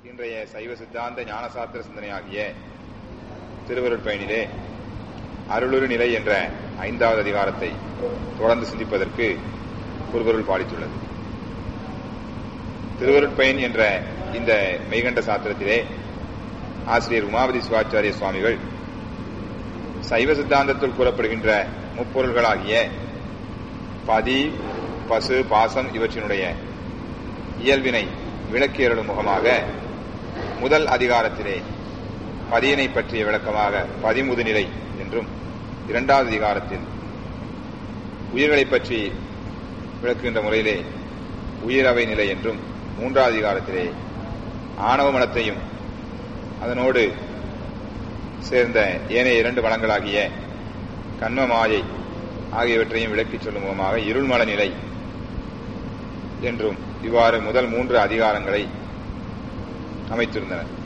இன்றைய சைவ சித்தாந்த ஞானசாத்திர சிந்தனையாகிய திருவருட்பயனிலே அருளுரு நிலை என்ற ஐந்தாவது அதிகாரத்தை தொடர்ந்து சிந்திப்பதற்கு குருபொருள் பாடித்துள்ளது திருவருட்பயன் என்ற இந்த மெய்கண்ட சாத்திரத்திலே ஆசிரியர் உமாபதி சிவாச்சாரிய சுவாமிகள் சைவ சித்தாந்தத்தில் கூறப்படுகின்ற முப்பொருள்களாகிய பதி பசு பாசம் இவற்றினுடைய இயல்பினை விளக்கியருளும் முகமாக முதல் அதிகாரத்திலே பதியினை பற்றிய விளக்கமாக பதிமுது நிலை என்றும் இரண்டாவது அதிகாரத்தில் உயிர்களைப் பற்றி விளக்குகின்ற முறையிலே உயிரவை நிலை என்றும் மூன்றாவது அதிகாரத்திலே ஆணவ மலத்தையும் அதனோடு சேர்ந்த ஏனைய இரண்டு வளங்களாகிய கண்ம மாயை ஆகியவற்றையும் விளக்கிச் சொல்லும் முகமாக இருள்மல நிலை என்றும் இவ்வாறு முதல் மூன்று அதிகாரங்களை அமைத்திருந்தனர்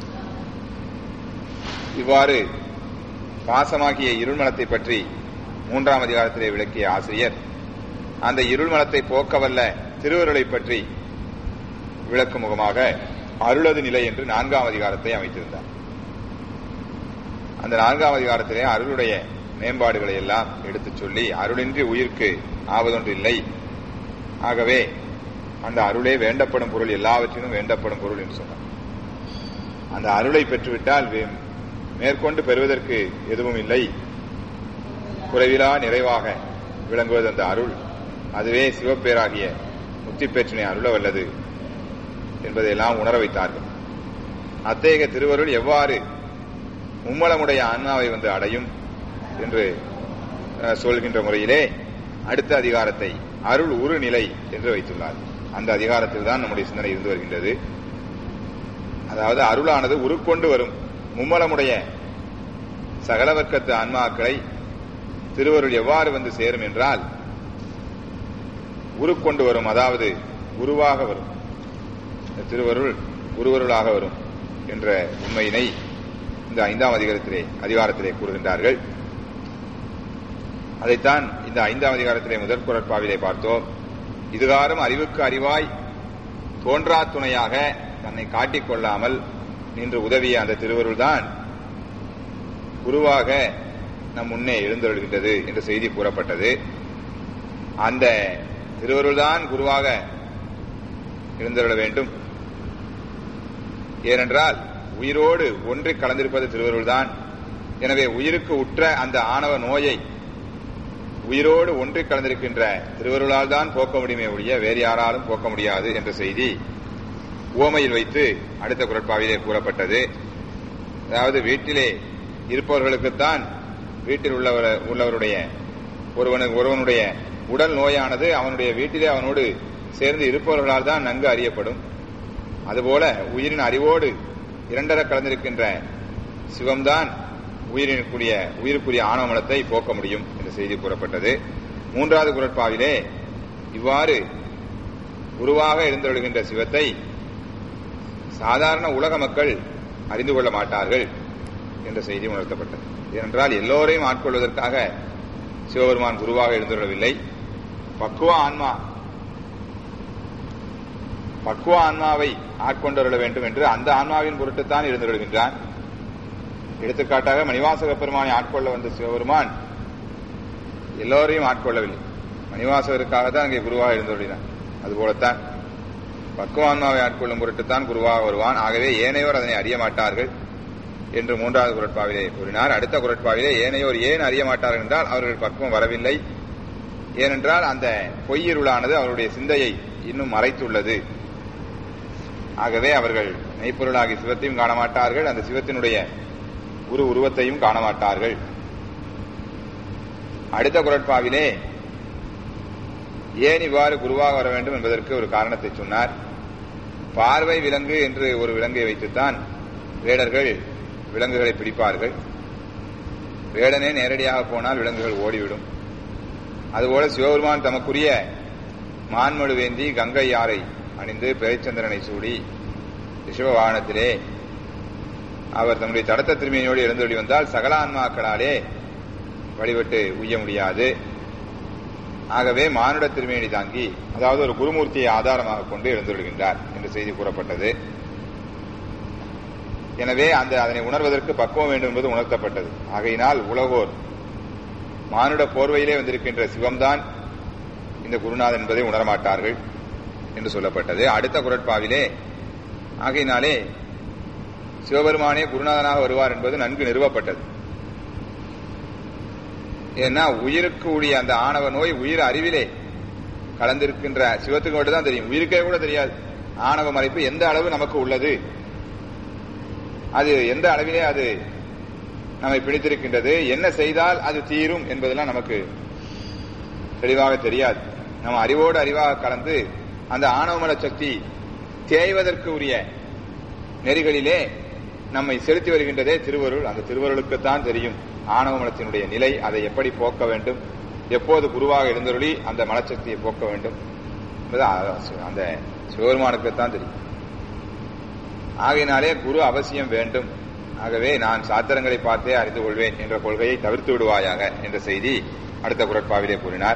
இவ்வாறு பாசமாகிய இருள்மலத்தை பற்றி மூன்றாம் அதிகாரத்திலே விளக்கிய ஆசிரியர் அந்த இருள்மலத்தை போக்கவல்ல திருவருளை பற்றி விளக்கும் முகமாக அருளது நிலை என்று நான்காம் அதிகாரத்தை அமைத்திருந்தார் அந்த நான்காம் அதிகாரத்திலே அருளுடைய மேம்பாடுகளை எல்லாம் எடுத்துச் சொல்லி அருளின்றி உயிர்க்கு ஆவதொன்று இல்லை ஆகவே அந்த அருளே வேண்டப்படும் பொருள் எல்லாவற்றிலும் வேண்டப்படும் பொருள் என்று சொன்னார் அந்த அருளை பெற்றுவிட்டால் மேற்கொண்டு பெறுவதற்கு எதுவும் இல்லை குறைவிலா நிறைவாக விளங்குவது அந்த அருள் அதுவே சிவப்பேராகிய முத்தி பெற்றினை அருள வல்லது என்பதையெல்லாம் உணர வைத்தார்கள் அத்தகைய திருவருள் எவ்வாறு மும்மலமுடைய ஆன்மாவை வந்து அடையும் என்று சொல்கின்ற முறையிலே அடுத்த அதிகாரத்தை அருள் உரு நிலை என்று வைத்துள்ளார் அந்த அதிகாரத்தில் தான் நம்முடைய சிந்தனை இருந்து வருகின்றது அதாவது அருளானது உருக்கொண்டு வரும் மும்மலமுடைய சகலவர்க்கத்து ஆன்மாக்களை திருவருள் எவ்வாறு வந்து சேரும் என்றால் உருக்கொண்டு வரும் அதாவது உருவாக வரும் திருவருள் உருவருளாக வரும் என்ற உண்மையினை இந்த ஐந்தாம் அதிகாரத்திலே அதிகாரத்திலே கூறுகின்றார்கள் அதைத்தான் இந்த ஐந்தாம் அதிகாரத்திலே முதற் குரட்பாவிலே பார்த்தோம் இதுகாரும் அறிவுக்கு அறிவாய் தோன்றா துணையாக தன்னை காட்டிக்கொள்ளாமல் நின்று உதவிய அந்த திருவருள் தான் குருவாக நம் முன்னே எழுந்தொழுகின்றது என்ற செய்தி கூறப்பட்டது அந்த திருவருள் தான் குருவாக எழுந்தருள வேண்டும் ஏனென்றால் உயிரோடு ஒன்றி கலந்திருப்பது திருவருள் தான் எனவே உயிருக்கு உற்ற அந்த ஆணவ நோயை உயிரோடு ஒன்றி கலந்திருக்கின்ற திருவருளால் தான் போக்க முடியுமே ஒழிய வேறு யாராலும் போக்க முடியாது என்ற செய்தி ஓமையில் வைத்து அடுத்த குரட்பாவிலே கூறப்பட்டது அதாவது வீட்டிலே இருப்பவர்களுக்குத்தான் வீட்டில் உள்ளவர் உள்ளவருடைய ஒருவனுக்கு ஒருவனுடைய உடல் நோயானது அவனுடைய வீட்டிலே அவனோடு சேர்ந்து இருப்பவர்களால் தான் நன்கு அறியப்படும் அதுபோல உயிரின் அறிவோடு இரண்டர கலந்திருக்கின்ற சிவம்தான் உயிரினுக்குரிய உயிருக்குரிய ஆணவமலத்தை போக்க முடியும் என்ற செய்தி கூறப்பட்டது மூன்றாவது குரட்பாவிலே இவ்வாறு உருவாக எழுந்தொழுகின்ற சிவத்தை சாதாரண உலக மக்கள் அறிந்து கொள்ள மாட்டார்கள் என்ற செய்தி உணர்த்தப்பட்டது ஏனென்றால் எல்லோரையும் ஆட்கொள்வதற்காக சிவபெருமான் குருவாக எழுந்துள்ளவில்லை பக்குவ ஆன்மா பக்குவ ஆன்மாவை ஆட்கொண்டுள்ள வேண்டும் என்று அந்த ஆன்மாவின் பொருட்டுத்தான் இருந்துள்கின்றான் எடுத்துக்காட்டாக மணிவாசக பெருமானை ஆட்கொள்ள வந்த சிவபெருமான் எல்லோரையும் ஆட்கொள்ளவில்லை மணிவாசகருக்காக தான் அங்கே குருவாக எழுந்துள்ளான் அதுபோலத்தான் பக்குவ ஆன்மாவை ஆட்கொள்ளும் பொருட்டுத்தான் குருவாக வருவான் ஆகவே ஏனையோர் அதனை அறிய மாட்டார்கள் என்று மூன்றாவது குரட்பாவிலே கூறினார் அடுத்த குரட்பாவிலே ஏனையோர் ஏன் அறிய மாட்டார்கள் என்றால் அவர்கள் பக்குவம் வரவில்லை ஏனென்றால் அந்த பொய்யிருளானது அவருடைய சிந்தையை இன்னும் மறைத்துள்ளது ஆகவே அவர்கள் மெய்ப்பொருளாகி சிவத்தையும் காண மாட்டார்கள் அந்த சிவத்தினுடைய உரு உருவத்தையும் காண மாட்டார்கள் அடுத்த குரட்பாவிலே ஏன் இவ்வாறு குருவாக வர வேண்டும் என்பதற்கு ஒரு காரணத்தை சொன்னார் பார்வை விலங்கு என்று ஒரு விலங்கை வைத்துத்தான் வேடர்கள் விலங்குகளை பிடிப்பார்கள் வேடனே நேரடியாக போனால் விலங்குகள் ஓடிவிடும் அதுபோல சிவபெருமான் தமக்குரிய மான்மடு வேந்தி கங்கை யாரை அணிந்து பிறைச்சந்திரனை சூடி ரிஷப வாகனத்திலே அவர் தம்முடைய தடத்த திருமையோடு எழுந்தொழி வந்தால் சகல ஆன்மாக்களாலே வழிபட்டு உய்ய முடியாது ஆகவே மானுட திருமேனி தாங்கி அதாவது ஒரு குருமூர்த்தியை ஆதாரமாக கொண்டு எழுந்துள்கின்றார் என்று செய்தி கூறப்பட்டது எனவே அந்த அதனை உணர்வதற்கு பக்குவம் வேண்டும் என்பது உணர்த்தப்பட்டது ஆகையினால் உலகோர் மானுட போர்வையிலே வந்திருக்கின்ற சிவம்தான் இந்த குருநாதன் என்பதை உணரமாட்டார்கள் என்று சொல்லப்பட்டது அடுத்த குரட்பாவிலே ஆகையினாலே சிவபெருமானே குருநாதனாக வருவார் என்பது நன்கு நிறுவப்பட்டது ஏன்னா உயிருக்கு உடைய அந்த ஆணவ நோய் உயிர் அறிவிலே கலந்திருக்கின்ற சிவத்துக்கு மட்டும் தான் தெரியும் உயிருக்கே கூட தெரியாது ஆணவ மறைப்பு எந்த அளவு நமக்கு உள்ளது அது எந்த அளவிலே அது நம்மை பிடித்திருக்கின்றது என்ன செய்தால் அது தீரும் என்பதெல்லாம் நமக்கு தெளிவாக தெரியாது நம்ம அறிவோடு அறிவாக கலந்து அந்த ஆணவமல சக்தி தேய்வதற்கு உரிய நெறிகளிலே நம்மை செலுத்தி வருகின்றதே திருவருள் அந்த திருவருளுக்குத்தான் தெரியும் ஆணவமலத்தினுடைய நிலை அதை எப்படி போக்க வேண்டும் எப்போது குருவாக எழுந்தருளி அந்த மலச்சக்தியை போக்க வேண்டும் என்பது அந்த சிவபெருமானுக்குத்தான் தெரியும் ஆகையினாலே குரு அவசியம் வேண்டும் ஆகவே நான் சாத்திரங்களை பார்த்தே அறிந்து கொள்வேன் என்ற கொள்கையை தவிர்த்து விடுவாயாக என்ற செய்தி அடுத்த குரட்பாவிலே கூறினார்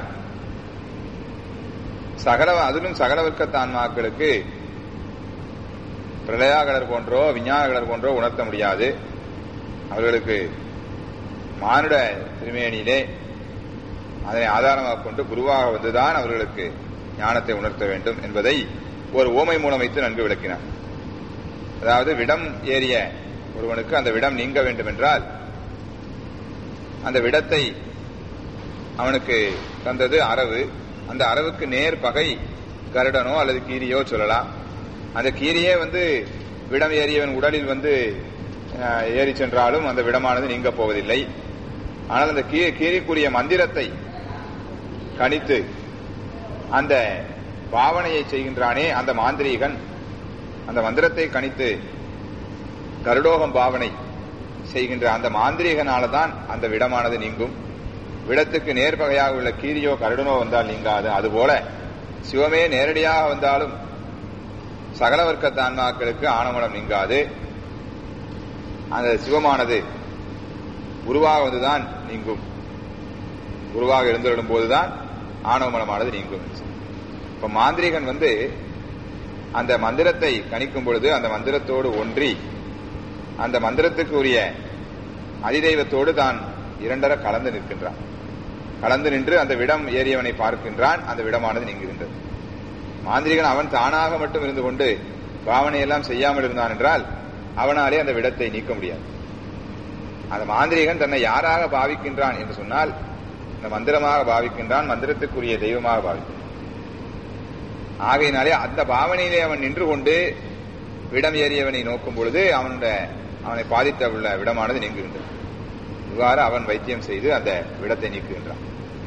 சகல அதிலும் சகலவர்க்கத்தான்மாக்களுக்கு பிரளயாகலர் போன்றோ விஞ்ஞானகலர் போன்றோ உணர்த்த முடியாது அவர்களுக்கு மானுட திருமேனியிலே அதனை ஆதாரமாக கொண்டு குருவாக வந்துதான் அவர்களுக்கு ஞானத்தை உணர்த்த வேண்டும் என்பதை ஒரு ஓமை மூலம் வைத்து நன்கு விளக்கினார் அதாவது விடம் ஏறிய ஒருவனுக்கு அந்த விடம் நீங்க வேண்டும் என்றால் அந்த விடத்தை அவனுக்கு தந்தது அரவு அந்த அரவுக்கு நேர் பகை கருடனோ அல்லது கீரியோ சொல்லலாம் அந்த கீரியே வந்து விடம் ஏறியவன் உடலில் வந்து ஏறி சென்றாலும் அந்த விடமானது நீங்க போவதில்லை ஆனால் அந்த கீரிக்குரிய மந்திரத்தை கணித்து அந்த பாவனையை செய்கின்றானே அந்த மாந்திரீகன் அந்த மந்திரத்தை கணித்து கருடோகம் பாவனை செய்கின்ற அந்த மாந்திரீகனால தான் அந்த விடமானது நீங்கும் விடத்துக்கு நேர்பகையாக உள்ள கீரியோ கருடனோ வந்தால் நீங்காது அதுபோல சிவமே நேரடியாக வந்தாலும் சகல வர்க்கத்து ஆன்மாக்களுக்கு ஆணவனம் நீங்காது அந்த சிவமானது குருவாக வந்துதான் நீங்கும் குருவாக எழுந்துவிடும் போதுதான் ஆணவமனமானது நீங்கும் இப்ப மாந்திரிகன் வந்து அந்த மந்திரத்தை கணிக்கும் பொழுது அந்த மந்திரத்தோடு ஒன்றி அந்த மந்திரத்துக்கு உரிய அதிதெய்வத்தோடு தான் இரண்டர கலந்து நிற்கின்றான் கலந்து நின்று அந்த விடம் ஏறியவனை பார்க்கின்றான் அந்த விடமானது நீங்குகின்றது மாந்திரிகன் அவன் தானாக மட்டும் இருந்து கொண்டு பாவனையெல்லாம் செய்யாமல் இருந்தான் என்றால் அவனாலே அந்த விடத்தை நீக்க முடியாது அந்த மாந்திரிகன் தன்னை யாராக பாவிக்கின்றான் என்று சொன்னால் இந்த மந்திரமாக பாவிக்கின்றான் மந்திரத்துக்குரிய தெய்வமாக பாவிக்கின்றான் ஆகையினாலே அந்த பாவனையிலே அவன் நின்று கொண்டு விடம் ஏறியவனை நோக்கும் பொழுது அவனுடைய அவனை பாதித்த உள்ள விடமானது நீங்குகின்றது இவ்வாறு அவன் வைத்தியம் செய்து அந்த விடத்தை நீக்குகின்றான்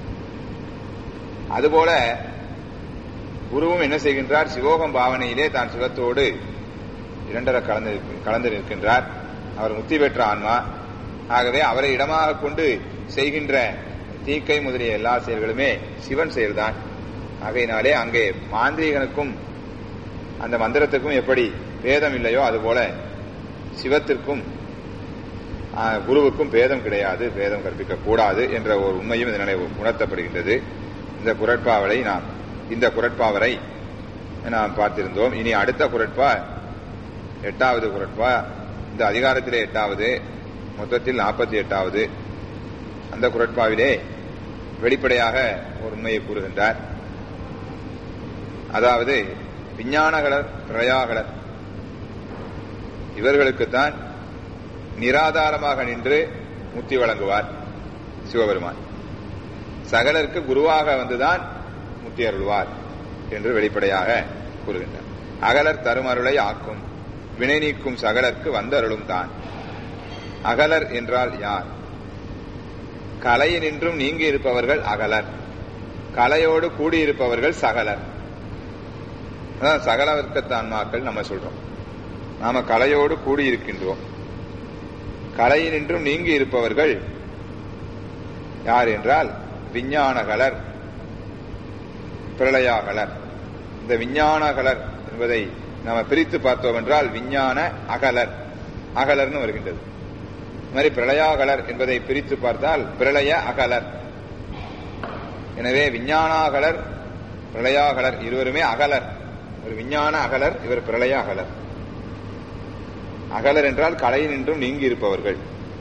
அதுபோல குருவும் என்ன செய்கின்றார் சிவோகம் பாவனையிலே தான் சிவத்தோடு இரண்டர கலந்து கலந்து நிற்கின்றார் அவர் முக்தி பெற்ற ஆன்மா ஆகவே அவரை இடமாக கொண்டு செய்கின்ற தீக்கை முதலிய எல்லா செயல்களுமே சிவன் செயல்தான் ஆகையினாலே அங்கே மாந்திரிகனுக்கும் அந்த மந்திரத்துக்கும் எப்படி பேதம் இல்லையோ அதுபோல சிவத்திற்கும் குருவுக்கும் பேதம் கிடையாது பேதம் கற்பிக்க கூடாது என்ற ஒரு உண்மையும் இதனாலே உணர்த்தப்படுகின்றது இந்த குரட்பாவலை நாம் இந்த குரட்பாவரை நாம் பார்த்திருந்தோம் இனி அடுத்த குரட்பா எட்டாவது குரட்பா இந்த அதிகாரத்திலே எட்டாவது மொத்தத்தில் நாற்பத்தி எட்டாவது அந்த குரட்பாவிலே வெளிப்படையாக ஒரு உண்மையை கூறுகின்றார் அதாவது விஞ்ஞானகலர் பிரயாகலர் இவர்களுக்குத்தான் நிராதாரமாக நின்று முக்தி வழங்குவார் சிவபெருமான் சகலருக்கு குருவாக வந்துதான் முக்தி அருள்வார் என்று வெளிப்படையாக கூறுகின்றார் அகலர் தருமருளை ஆக்கும் வினை நீக்கும் சகலருக்கு வந்தருளும் தான் அகலர் என்றால் யார் கலையினின்றும் நீங்கி இருப்பவர்கள் அகலர் கலையோடு கூடியிருப்பவர்கள் சகலர் அதான் சகல வர்க்கத்து ஆன்மாக்கள் நம்ம சொல்றோம் நாம கலையோடு கூடியிருக்கின்றோம் கலையினின்றும் நீங்கி இருப்பவர்கள் யார் என்றால் விஞ்ஞானகலர் பிரளயாகலர் இந்த விஞ்ஞானகலர் என்பதை நாம பிரித்து பார்த்தோம் என்றால் விஞ்ஞான அகலர் அகலர்னு வருகின்றது மாதிரி பிரளயாகலர் என்பதை பிரித்து பார்த்தால் பிரளய அகலர் எனவே விஞ்ஞானாகலர் பிரளயாகலர் இருவருமே அகலர் ஒரு விஞ்ஞான அகலர் இவர் பிரளய அகலர் அகலர் என்றால் கலையில் நின்றும் நீங்கி இருப்பவர்கள்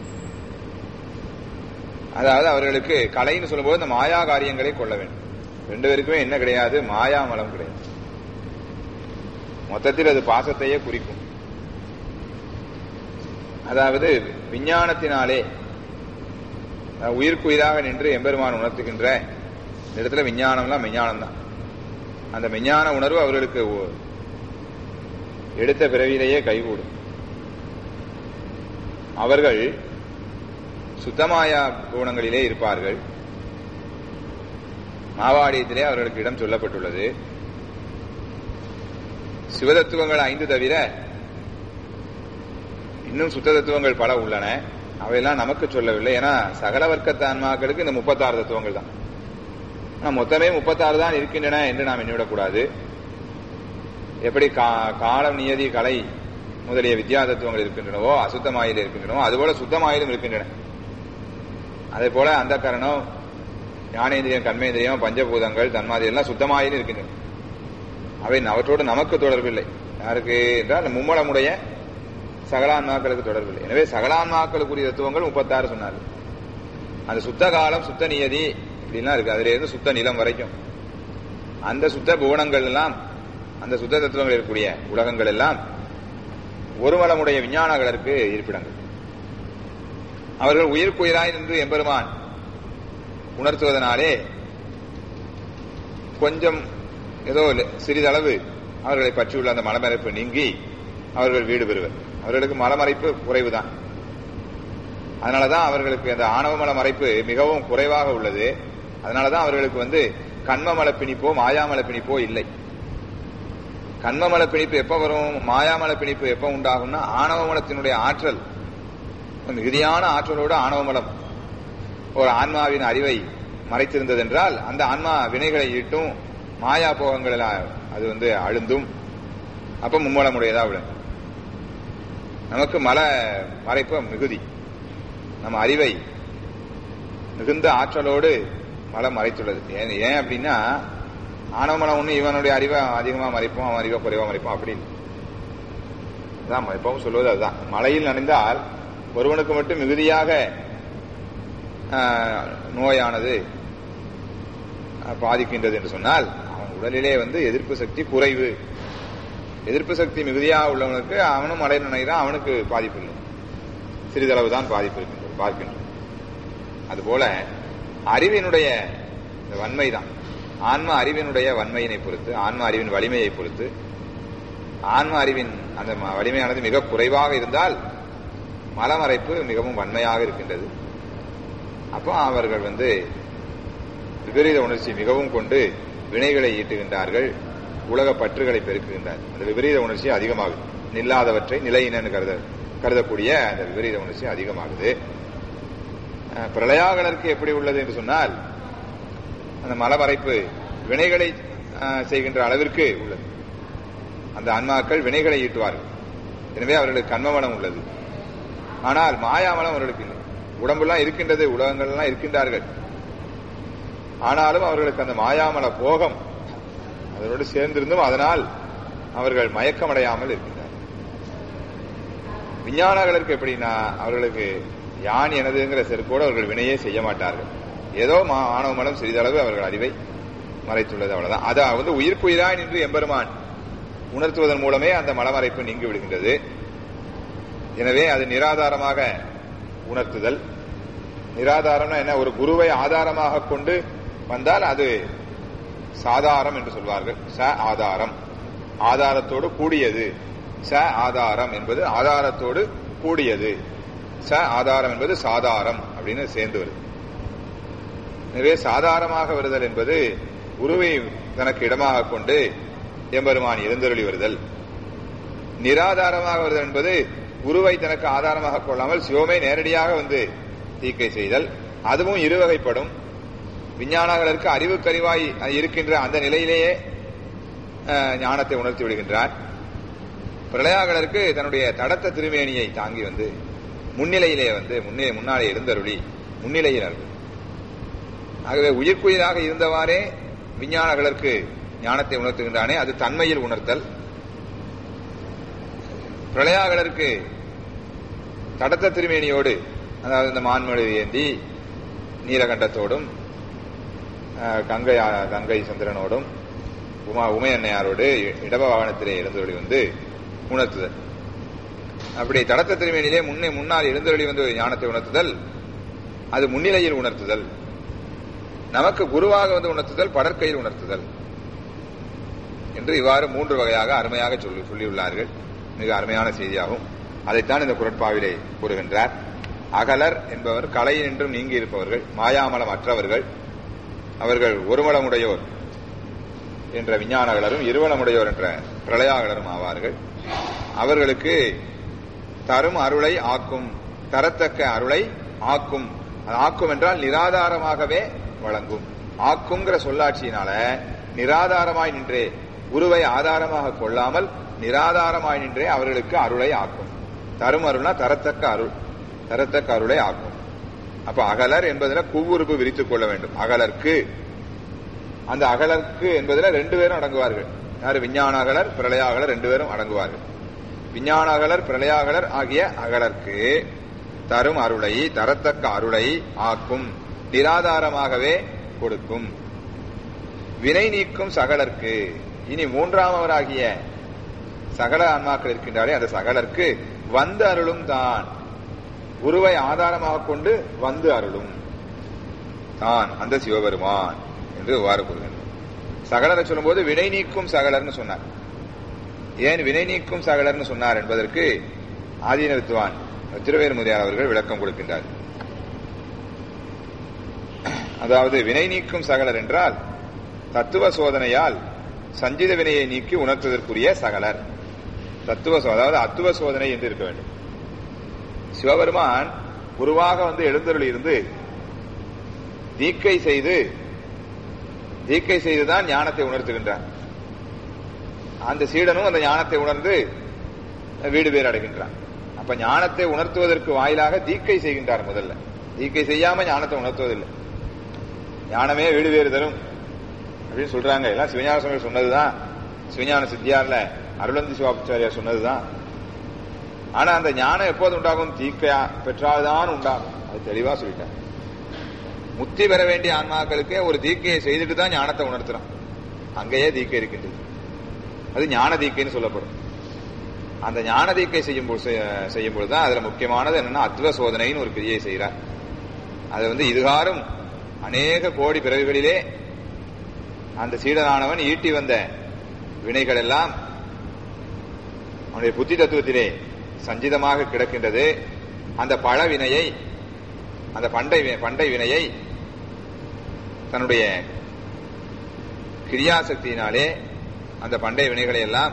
அதாவது அவர்களுக்கு கலைன்னு சொல்லும்போது இந்த மாயா காரியங்களை கொள்ள வேண்டும் ரெண்டு பேருக்குமே என்ன கிடையாது மாயா மலம் கிடையாது மொத்தத்தில் அது பாசத்தையே குறிக்கும் அதாவது விஞ்ஞானத்தினாலே உயிர்க்குயிராக நின்று எம்பெருமான் உணர்த்துகின்ற இந்த இடத்துல விஞ்ஞானம்லாம் விஞ்ஞானம் தான் அந்த விஞ்ஞான உணர்வு அவர்களுக்கு எடுத்த பிறவியிலேயே கைகூடும் அவர்கள் சுத்தமாயா கோணங்களிலே இருப்பார்கள் மாவாடியத்திலே அவர்களுக்கு இடம் சொல்லப்பட்டுள்ளது சிவதத்துவங்கள் ஐந்து தவிர இன்னும் சுத்த தத்துவங்கள் பல உள்ளன அவையெல்லாம் நமக்கு சொல்லவில்லை ஏன்னா சகல வர்க்கத்த ஆன்மாக்களுக்கு இந்த முப்பத்தாறு தத்துவங்கள் தான் ஆனா மொத்தமே முப்பத்தாறு தான் இருக்கின்றன என்று நாம் எண்ணிவிடக்கூடாது எப்படி காலம் நியதி கலை முதலிய வித்யா தத்துவங்கள் இருக்கின்றனவோ அசுத்தமாயில் இருக்கின்றனவோ அதுபோல சுத்தமாயிலும் இருக்கின்றன அதே போல அந்த கரணம் ஞானேந்திரியம் கண்மேந்திரியம் பஞ்சபூதங்கள் தன்மாதிரி எல்லாம் சுத்தமாயிலும் இருக்கின்றன அவை அவற்றோடு நமக்கு தொடர்பில்லை யாருக்கு என்றால் மும்மலமுடைய சகலான்மாக்களுக்கு தொடர்பில்லை எனவே சகலான்மாக்களுக்குரிய தத்துவங்கள் முப்பத்தாறு சொன்னார்கள் அந்த சுத்த காலம் சுத்த நியதி இப்படிலாம் இருக்கு அதுல இருந்து சுத்த நிலம் வரைக்கும் அந்த சுத்த புவனங்கள் எல்லாம் அந்த சுத்த தத்துவங்கள் இருக்கக்கூடிய உலகங்கள் எல்லாம் ஒருமலமுடைய விஞ்ஞானங்களுக்கு இருப்பிடங்கள் அவர்கள் உயிர்க்குயிராய் நின்று எம்பெருமான் உணர்த்துவதனாலே கொஞ்சம் ஏதோ சிறிதளவு அவர்களை பற்றியுள்ள அந்த மலமறைப்பு நீங்கி அவர்கள் வீடு பெறுவர் அவர்களுக்கு மலமறைப்பு குறைவுதான் அதனாலதான் அவர்களுக்கு அந்த ஆணவ மல மறைப்பு மிகவும் குறைவாக உள்ளது அதனாலதான் அவர்களுக்கு வந்து கண்மமல பிணிப்போ மாயாமல பிணிப்போ இல்லை கண்மமல பிணிப்பு எப்ப வரும் மாயாமல பிணிப்பு எப்ப உண்டாகும்னா ஆணவ மலத்தினுடைய ஆற்றல் மிகுதியான ஆற்றலோடு ஆணவ மலம் ஒரு ஆன்மாவின் அறிவை மறைத்திருந்தது என்றால் அந்த ஆன்மா வினைகளை ஈட்டும் மாயா போகங்கள் அது வந்து அழுந்தும் அப்ப மும்மலமுடையதா விடும் நமக்கு மல மறைப்பு மிகுதி நம்ம அறிவை மிகுந்த ஆற்றலோடு மலம் மறைத்துள்ளது ஏன் ஏன் அப்படின்னா ஆணவமலம் ஒண்ணு இவனுடைய அறிவை அதிகமா மறைப்போம் அவன் அறிவை குறைவா மறைப்போம் அப்படின்னு அதான் எப்பவும் சொல்வது அதுதான் மழையில் நனைந்தால் ஒருவனுக்கு மட்டும் மிகுதியாக நோயானது பாதிக்கின்றது என்று சொன்னால் அவன் உடலிலே வந்து எதிர்ப்பு சக்தி குறைவு எதிர்ப்பு சக்தி மிகுதியாக உள்ளவனுக்கு அவனும் மழை நினைகிறான் அவனுக்கு பாதிப்பு இல்லை சிறிதளவு தான் பாதிப்பு இருக்கின்றது பார்க்கின்றோம் அதுபோல அறிவினுடைய வன்மை தான் ஆன்ம அறிவினுடைய வன்மையினை பொறுத்து ஆன்ம அறிவின் வலிமையை பொறுத்து ஆன்ம அறிவின் அந்த வலிமையானது மிக குறைவாக இருந்தால் மலமறைப்பு மிகவும் வன்மையாக இருக்கின்றது அப்போ அவர்கள் வந்து விபரீத உணர்ச்சி மிகவும் கொண்டு வினைகளை ஈட்டுகின்றார்கள் உலக பற்றுகளை பெருக்குகின்றார் அந்த விபரீத உணர்ச்சி அதிகமாகுது நில்லாதவற்றை நிலையினன்னு கருத கருதக்கூடிய அந்த விபரீத உணர்ச்சி அதிகமாகுது பிரளயாகலருக்கு எப்படி உள்ளது என்று சொன்னால் அந்த மலமறைப்பு வினைகளை செய்கின்ற அளவிற்கு உள்ளது அந்த ஆன்மாக்கள் வினைகளை ஈட்டுவார்கள் எனவே அவர்களுக்கு கண்மமலம் உள்ளது ஆனால் மாயாமலம் அவர்களுக்கு இல்லை உடம்பெல்லாம் இருக்கின்றது உலகங்கள் எல்லாம் இருக்கின்றார்கள் ஆனாலும் அவர்களுக்கு அந்த மாயாமல போகம் அதனோடு சேர்ந்திருந்தும் அதனால் அவர்கள் மயக்கமடையாமல் இருக்கின்றார்கள் விஞ்ஞானங்களுக்கு எப்படின்னா அவர்களுக்கு யான் எனதுங்கிற செருக்கோடு அவர்கள் வினையே செய்ய மாட்டார்கள் ஏதோ ஆணவ மனம் சிறிதளவு அவர்கள் அறிவை மறைத்துள்ளது அவ்வளவுதான் அதாவது உயிர்க்குயிராய் நின்று எம்பெருமான் உணர்த்துவதன் மூலமே அந்த மலமறைப்பு நீங்கி விடுகின்றது எனவே அது நிராதாரமாக உணர்த்துதல் நிராதாரம்னா என்ன ஒரு குருவை ஆதாரமாக கொண்டு வந்தால் அது சாதாரம் என்று சொல்வார்கள் ச ஆதாரம் ஆதாரத்தோடு கூடியது ச ஆதாரம் என்பது ஆதாரத்தோடு கூடியது ச ஆதாரம் என்பது சாதாரம் அப்படின்னு சேர்ந்து வருது எனவே சாதாரமாக வருதல் என்பது குருவை தனக்கு இடமாக கொண்டு எம்பெருமான் இருந்தருளி வருதல் நிராதாரமாக வருதல் என்பது குருவை தனக்கு ஆதாரமாக கொள்ளாமல் சிவமே நேரடியாக வந்து தீக்கை செய்தல் அதுவும் இருவகைப்படும் விஞ்ஞானங்களுக்கு அறிவுக்கறிவாய் இருக்கின்ற அந்த நிலையிலேயே ஞானத்தை உணர்த்தி விடுகின்றார் பிரளயாகலருக்கு தன்னுடைய தடத்த திருமேனியை தாங்கி வந்து முன்னிலையிலே வந்து முன்னே முன்னாலே எழுந்தருளி முன்னிலையில் அருள் ஆகவே உயிர்க்குயிராக இருந்தவாறே விஞ்ஞானங்களுக்கு ஞானத்தை உணர்த்துகின்றானே அது தன்மையில் உணர்த்தல் பிரளயாகலருக்கு தடத்த திருமேனியோடு அதாவது இந்த மான்மொழி ஏந்தி நீலகண்டத்தோடும் அஹ், கங்கை கங்கை சந்திரனோடும் உமா உமையன்னையாரோடு இடப வாகனத்திலே எழுந்தொழி வந்து உணர்த்துதல் அப்படி தடத்த திருமேனிலே முன்னே முன்னால் எழுந்தொழி வந்து ஞானத்தை உணர்த்துதல் அது முன்னிலையில் உணர்த்துதல் நமக்கு குருவாக வந்து உணர்த்துதல் படற்கையில் உணர்த்துதல் என்று இவ்வாறு மூன்று வகையாக அருமையாக சொல்லி சொல்லியுள்ளார்கள் மிக அருமையான செய்தியாகும் அதைத்தான் இந்த குரட்பாவிலே கூறுகின்றார் அகலர் என்பவர் கலையினின்றும் நீங்கி இருப்பவர்கள் மாயாமலம் அற்றவர்கள் அவர்கள் ஒருமலமுடையோர் என்ற விஞ்ஞானகலரும் இருவலமுடையோர் என்ற பிரளயாகலரும் ஆவார்கள் அவர்களுக்கு தரும் அருளை ஆக்கும் தரத்தக்க அருளை ஆக்கும் அது ஆக்கும் என்றால் நிராதாரமாகவே வழங்கும் ஆக்குங்கிற சொல்லாட்சியினால நிராதாரமாய் நின்றே குருவை ஆதாரமாக கொள்ளாமல் நிராதாரமாய் நின்றே அவர்களுக்கு அருளை ஆக்கும் தரும் அருள்னா தரத்தக்க அருள் தரத்தக்க அருளை ஆக்கும் அப்ப அகலர் என்பதுல குவ்வுறுப்பு விரித்துக் கொள்ள வேண்டும் அகலர்க்கு அந்த அகலர்க்கு என்பதுல ரெண்டு பேரும் அடங்குவார்கள் யாரு விஞ்ஞான அகலர் பிரளயாகலர் ரெண்டு பேரும் அடங்குவார்கள் விஞ்ஞான அகலர் பிரளயாகலர் ஆகிய அகலர்க்கு தரும் அருளை தரத்தக்க அருளை ஆக்கும் நிராதாரமாகவே கொடுக்கும் வினை நீக்கும் சகலர்க்கு இனி மூன்றாமவராகிய சகல ஆன்மாக்கள் இருக்கின்றாரே அந்த சகலர்க்கு வந்து அருளும் தான் குருவை ஆதாரமாக கொண்டு வந்து அருளும் தான் அந்த சிவபெருமான் என்று இவ்வாறு கூறுகின்றார் சகலரை சொல்லும்போது வினை நீக்கும் சகலர்னு சொன்னார் ஏன் வினை நீக்கும் சகலர்னு சொன்னார் என்பதற்கு ஆதீன வித்வான் திருவேர் முதியார் அவர்கள் விளக்கம் கொடுக்கின்றார் அதாவது வினை நீக்கும் சகலர் என்றால் தத்துவ சோதனையால் சஞ்சித வினையை நீக்கி உணர்த்துவதற்குரிய சகலர் தத்துவ சோ- அதாவது அத்துவ சோதனை என்று இருக்க வேண்டும் சிவபெருமான் குருவாக வந்து எழுந்தருளி இருந்து தீக்கை செய்து தீக்கை செய்துதான் ஞானத்தை உணர்த்துகின்றார் அந்த சீடனும் அந்த ஞானத்தை உணர்ந்து வீடு பேர் அடைகின்றான் அப்ப ஞானத்தை உணர்த்துவதற்கு வாயிலாக தீக்கை செய்கின்றார் முதல்ல தீக்கை செய்யாம ஞானத்தை உணர்த்துவதில்லை ஞானமே வீடு பேறு தரும் அப்படின்னு சொல்றாங்க எல்லாம் சிவஞான சுவாமி சொன்னதுதான் சிவஞான சித்தியார்ல அருளந்தி சிவாச்சாரியார் சொன்னதுதான் ஆனா அந்த ஞானம் எப்போது உண்டாகும் தீக்கையா பெற்றால்தான் உண்டாகும் அது தெளிவா சொல்லிட்டார் முத்தி பெற வேண்டிய ஆன்மாக்களுக்கே ஒரு தீக்கையை செய்துட்டு தான் ஞானத்தை உணர்த்துறான் அங்கேயே தீக்கை இருக்கின்றது அது ஞான தீக்கைன்னு சொல்லப்படும் அந்த ஞான தீக்கை செய்யும் பொழுது செய்யும் பொழுதுதான் அதுல முக்கியமானது என்னன்னா அத்வ சோதனைன்னு ஒரு கிரியை செய்கிறார் அது வந்து இதுகாரும் அநேக கோடி பிறவிகளிலே அந்த சீடனானவன் ஈட்டி வந்த வினைகள் எல்லாம் அவனுடைய புத்தி தத்துவத்திலே சஞ்சிதமாக கிடக்கின்றது அந்த பழ வினையை அந்த பண்டை வி- பண்டை வினையை தன்னுடைய கிரியாசக்தியினாலே அந்த பண்டை வினைகளை எல்லாம்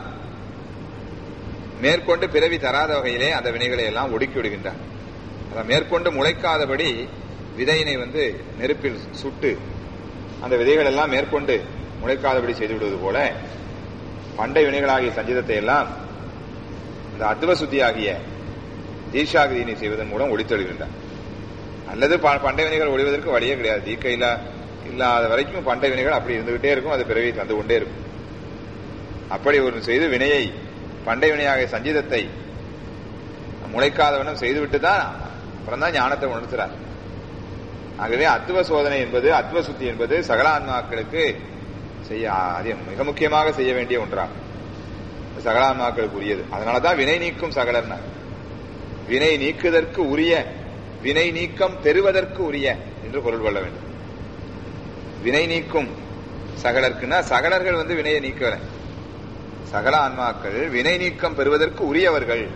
மேற்கொண்டு பிறவி தராத வகையிலே அந்த வினைகளை எல்லாம் ஒடுக்கி விடுகின்றார் அதை மேற்கொண்டு முளைக்காதபடி விதையினை வந்து நெருப்பில் சுட்டு அந்த விதைகள் எல்லாம் மேற்கொண்டு முளைக்காதபடி செய்து விடுவது போல பண்டை வினைகளாகிய சஞ்சிதத்தை எல்லாம் இந்த அத்துவ சுத்தியாகிய தீஷாகதியினை செய்வதன் மூலம் ஒளித்தெழுகின்றார் அல்லது ப- பண்டை வினைகள் ஒழிவதற்கு வழியே கிடையாது தீக்க இல்லா இல்லாத வரைக்கும் பண்டை வினைகள் அப்படி இருந்துகிட்டே இருக்கும் அது பிறவி தந்து கொண்டே இருக்கும் அப்படி ஒரு செய்து வினையை பண்டை வினையாகிய சஞ்சிதத்தை முளைக்காதவனும் செய்துவிட்டு தான் அப்புறம் தான் ஞானத்தை உணர்த்துறார் ஆகவே அத்துவ சோதனை என்பது அத்துவ சுத்தி என்பது சகலான்மாக்களுக்கு செய்ய அது மிக முக்கியமாக செய்ய வேண்டிய ஒன்றாகும் சகலான்மாக்களுக்கு உரியது அதனாலதான் வினை நீக்கும் சகலர்னா வினை நீக்குதற்கு உரிய வினை நீக்கம் பெறுவதற்கு உரிய என்று பொருள் கொள்ள வேண்டும் வினை நீக்கும் சகலர்க்குன்னா சகலர்கள் வந்து வினையை நீக்கல சகல ஆன்மாக்கள் வினை நீக்கம் பெறுவதற்கு உரியவர்கள்